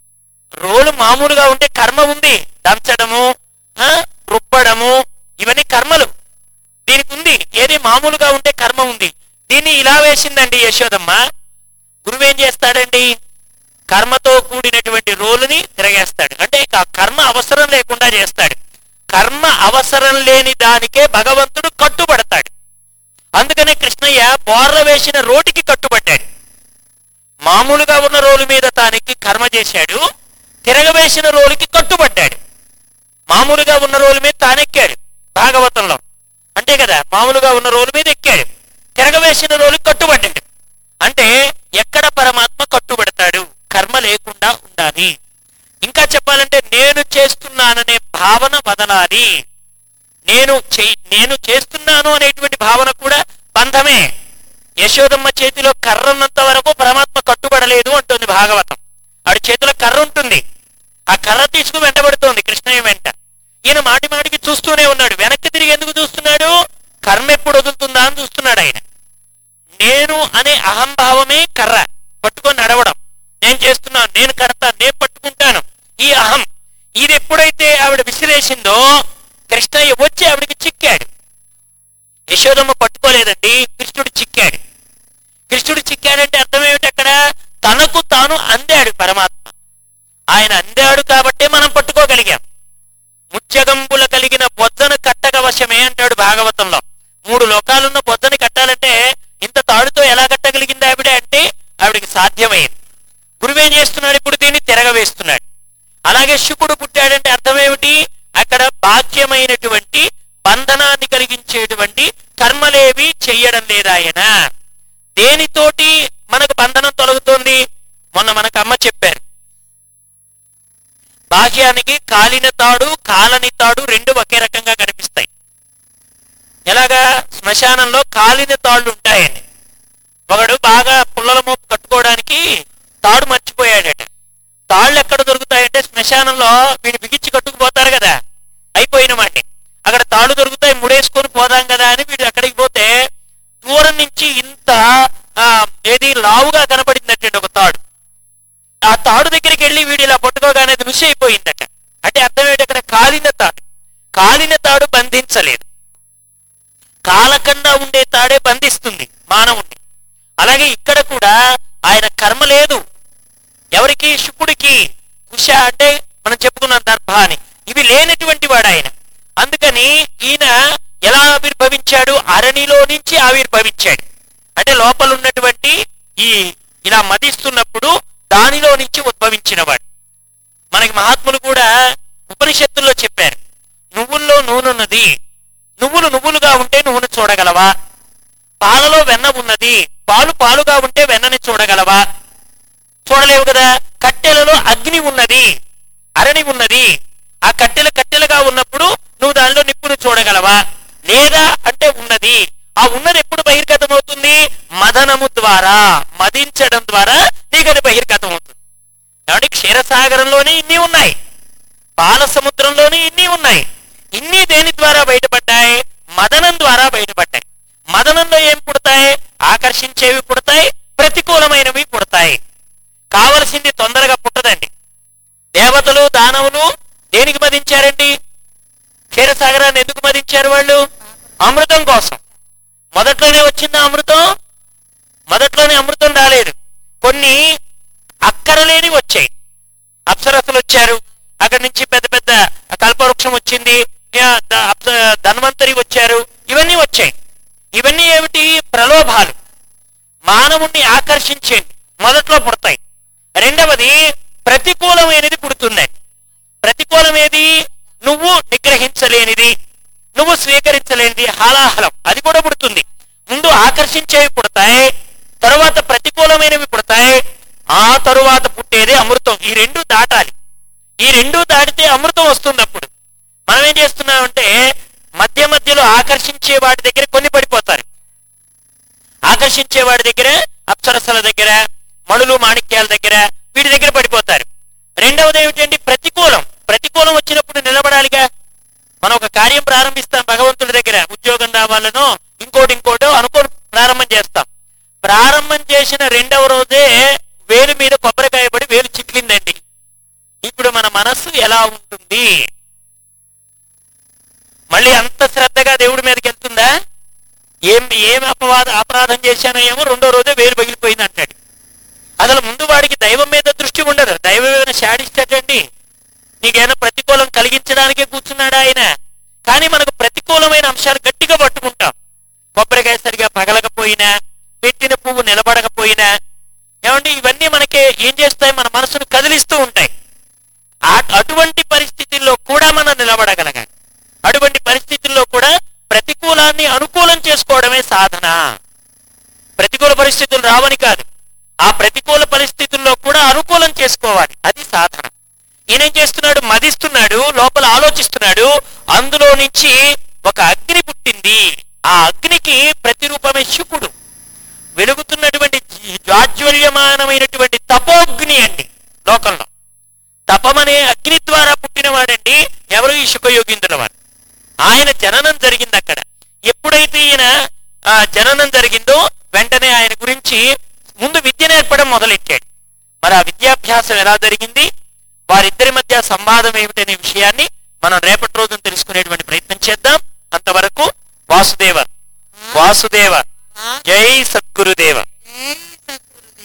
రోలు మామూలుగా ఉంటే కర్మ ఉంది దంచడము ఆ, రుబ్బడము ఇవన్నీ కర్మలు దీనికి ఉంది ఏది మామూలుగా ఉంటే కర్మ ఉంది దీన్ని ఇలా వేసిందండి యశోదమ్మ గురువు ఏం చేస్తాడండి కర్మతో కూడినటువంటి రోలుని తిరగేస్తాడు అంటే ఇక ఆ కర్మ అవసరం లేకుండా చేస్తాడు కర్మ అవసరం లేని దానికే భగవంతుడు కట్టుబడతాడు అందుకనే కృష్ణయ్య బోర్ల వేసిన రోటికి కట్టుబడ్డాడు మామూలుగా ఉన్న రోలు మీద తానికి కర్మ చేశాడు తిరగవేసిన రోలుకి కట్టుబడ్డాడు మామూలుగా ఉన్న రోలు మీద తానెక్కాడు భాగవతంలో అంతే కదా మామూలుగా ఉన్న రోలు మీద ఎక్కాడు తిరగవేసిన రోలుకి కట్టుబడ్డాడు అంటే ఎక్కడ పరమాత్మ కట్టుబడతాడు కర్మ లేకుండా ఉండాలి ఇంకా చెప్పాలంటే నేను చేస్తున్నాననే భావన వదలాలి నేను చెయ్ నేను చేస్తున్నాను అనేటువంటి భావన కూడా బంధమే యశోదమ్మ చేతిలో కర్ర ఉన్నంత వరకు పరమాత్మ కట్టుబడలేదు అంటుంది భాగవతం ఆడి చేతిలో కర్ర ఉంటుంది ఆ కర్ర తీసుకుని వెంటబడుతోంది కృష్ణయ్య వెంట ఈయన మాటి మాటికి చూస్తూనే ఉన్నాడు వెనక్కి తిరిగి ఎందుకు చూస్తున్నాడు కర్మ ఎప్పుడు వదులుతుందా అని చూస్తున్నాడు ఆయన నేను అనే అహంభావమే కర్ర పట్టుకొని నడవడం నేను చేస్తున్నాను నేను కడతాను నేను పట్టుకుంటాను ఈ అహం ఇది ఎప్పుడైతే ఆవిడ విసిరేసిందో కృష్ణయ్య వచ్చి ఆవిడకి చిక్కాడు యశోదమ్మ పట్టుకోలేదండి కృష్ణుడు చిక్కాడు కృష్ణుడు చిక్కాడంటే అర్థం ఏమిటి అక్కడ తనకు తాను అందాడు పరమాత్మ ఆయన అందాడు కాబట్టే మనం పట్టుకోగలిగాం ముత్యగంబుల కలిగిన బొద్దను కట్టక వశమే అంటాడు భాగవతంలో మూడు లోకాలున్న బొద్దను కట్టాలంటే ఇంత తాడుతో ఎలా కట్టగలిగింది ఆవిడ అంటే ఆవిడకి సాధ్యమైంది గురువేం చేస్తున్నాడు ఇప్పుడు దీన్ని తిరగవేస్తున్నాడు అలాగే శుకుడు పుట్టాడంటే అర్థం ఏమిటి అక్కడ బాధ్యమైనటువంటి బంధనాన్ని కలిగించేటువంటి కర్మలేవి చెయ్యడం లేదు ఆయన దేనితోటి మనకు బంధనం తొలగుతోంది మొన్న మనకు అమ్మ చెప్పారు బాహ్యానికి కాలిన తాడు కాలని తాడు రెండు ఒకే రకంగా కనిపిస్తాయి ఎలాగా శ్మశానంలో కాలిన తాళ్ళు ఉంటాయండి ఒకడు బాగా పుల్లల మోపు కట్టుకోవడానికి తాడు మర్చిపోయాడట తాళ్ళు ఎక్కడ దొరుకుతాయంటే శ్మశానంలో వీడు బిగించి కట్టుకుపోతారు కదా అయిపోయిన వాడిని అక్కడ తాళ్ళు దొరుకుతాయి ముడేసుకొని పోదాం కదా అని వీడు అక్కడికి పోతే దూరం నుంచి ఇంత ఆ, ఏది లావుగా కనపడిందటండి ఒక తాడు ఆ తాడు దగ్గరికి వెళ్ళి వీడు ఇలా పట్టుకోగానే అది రుచి అయిపోయిందట అంటే అర్థం ఏంటి అక్కడ కాలిన తాడు కాలిన తాడు బంధించలేదు కాలకుండా ఉండే తాడే బంధిస్తుంది మానవుణ్ణి అలాగే ఇక్కడ కూడా ఆయన కర్మ లేదు ఎవరికి శుకుడికి కుష అంటే మనం చెప్పుకున్నాం దర్భ అని ఇవి లేనటువంటి వాడు ఆయన అందుకని ఈయన ఎలా ఆవిర్భవించాడు అరణిలో నుంచి ఆవిర్భవించాడు అంటే లోపల ఉన్నటువంటి ఈ ఇలా మదిస్తున్నప్పుడు దానిలో నుంచి ఉద్భవించినవాడు మనకి మహాత్ములు కూడా ఉపనిషత్తుల్లో చెప్పారు నువ్వుల్లో నూనెన్నది నువ్వులు నువ్వులుగా ఉంటే నువ్వును చూడగలవా పాలలో వెన్న ఉన్నది పాలు పాలుగా ఉంటే వెన్నని చూడగలవా చూడలేవు కదా కట్టెలలో అగ్ని ఉన్నది అరణి ఉన్నది ఆ కట్టెలు కట్టెలుగా ఉన్నప్పుడు నువ్వు దానిలో నిప్పును చూడగలవా లేదా అంటే ఉన్నది ఆ ఉన్నది ఎప్పుడు బహిర్గతం అవుతుంది మదనము ద్వారా మదించడం ద్వారా నీకు అది బహిర్గతం అవుతుంది కాబట్టి క్షీరసాగరంలోనే ఇన్ని ఉన్నాయి పాల సముద్రంలోనే ఇన్ని ఉన్నాయి ఇన్ని దేని ద్వారా బయటపడ్డాయి మదనం ద్వారా బయటపడ్డాయి మదనంలో ఏం పుడతాయి ఆకర్షించేవి పుడతాయి ప్రతికూలమైనవి పుడతాయి కావలసింది తొందరగా పుట్టదండి దేవతలు దానవులు దేనికి మదించారండి క్షీరసాగరాన్ని ఎందుకు మదించారు వాళ్ళు అమృతం కోసం మొదట్లోనే వచ్చిందా అమృతం మొదట్లోనే అమృతం రాలేదు కొన్ని అక్కరలేని వచ్చాయి అప్సరసులు వచ్చారు అక్కడి నుంచి పెద్ద పెద్ద కల్పవృక్షం వచ్చింది ఆ, ద- అప్స- ధన్వంతరి వచ్చారు ఇవన్నీ వచ్చాయి ఇవన్నీ ఏమిటి ప్రలోభాలు మానవుణ్ణి ఆకర్షించేది మొదట్లో పుడతాయి రెండవది ప్రతికూలమైనది పుడుతుందండి ప్రతికూలమేది నువ్వు నిగ్రహించలేనిది నువ్వు స్వీకరించలేనిది హాలాహలం అది కూడా పుడుతుంది ముందు ఆకర్షించేవి పుడతాయి తరువాత ప్రతికూలమైనవి పుడతాయి ఆ తరువాత పుట్టేది అమృతం ఈ రెండు దాటాలి ఈ రెండు దాటితే అమృతం వస్తుంది అప్పుడు మనం ఏం చేస్తున్నామంటే మధ్య మధ్యలో ఆకర్షించే వాటి దగ్గర కొన్ని పడిపోతారు ఆకర్షించే వాడి దగ్గర అప్సరసల దగ్గర మణులు మాణిక్యాల దగ్గర వీటి దగ్గర పడిపోతారు రెండవది ఏమిటండి ప్రతికూలం ప్రతికూలం వచ్చినప్పుడు నిలబడాలిగా మనం ఒక కార్యం ప్రారంభిస్తాం భగవంతుడి దగ్గర ఉద్యోగం రావాలనో ఇంకోటి ఇంకోటో అనుకోని ప్రారంభం చేస్తాం ప్రారంభం చేసిన రెండవ రోజే వేలు మీద కొబ్బరికాయ పడి వేలు చిట్లిందండి ఇప్పుడు మన మనస్సు ఎలా ఉంటుంది మళ్ళీ అంత శ్రద్ధగా దేవుడి మీదకి వెళ్తుందా ఏం ఏం అపవాద అపరాధం చేశానో ఏమో రెండో రోజే వేలు పగిలిపోయింది అంటాడు అసలు ముందు వాడికి దైవం మీద దృష్టి ఉండదు దైవం ఏమైనా శాడిస్తాడండి నీకేమైనా ప్రతికూలం కలిగించడానికే కూర్చున్నాడా ఆయన కానీ మనకు ప్రతికూలమైన అంశాలు గట్టిగా పట్టుకుంటాం కొబ్బరికాయ సరిగా పగలకపోయినా పెట్టిన పువ్వు నిలబడకపోయినా ఏమండి ఇవన్నీ మనకి ఏం చేస్తాయి మన మనసును కదిలిస్తూ ఉంటాయి ఆ- అటువంటి పరిస్థితుల్లో కూడా మనం నిలబడగలగాలి అటువంటి పరిస్థితుల్లో కూడా ప్రతికూలాన్ని అనుకూలం చేసుకోవడమే సాధన ప్రతికూల పరిస్థితులు రావని కాదు ఆ ప్రతికూల పరిస్థితుల్లో కూడా అనుకూలం చేసుకోవాలి అది సాధన ఈయనేం చేస్తున్నాడు మదిస్తున్నాడు లోపల ఆలోచిస్తున్నాడు అందులో నుంచి ఒక అగ్ని పుట్టింది ఆ అగ్నికి ప్రతిరూపమే శుకుడు వెలుగుతున్నటువంటి జి- జాజ్వల్యమానమైనటువంటి తపోగ్ని అండి లోకంలో తపమనే అగ్ని ద్వారా పుట్టినవాడండి ఎవరు ఈ శుకయోగిందుల వారు ఆయన జననం జరిగింది అక్కడ ఎప్పుడైతే ఈయన ఆ, జననం జరిగిందో వెంటనే ఆయన గురించి ముందు విద్య నేర్పడం మొదలెట్టాడు మరి ఆ విద్యాభ్యాసం ఎలా జరిగింది వారిద్దరి మధ్య సంవాదం ఏమిటనే విషయాన్ని మనం రేపటి రోజున తెలుసుకునేటువంటి ప్రయత్నం చేద్దాం అంతవరకు వాసుదేవ వాసుదేవ జై సద్గురుదేవ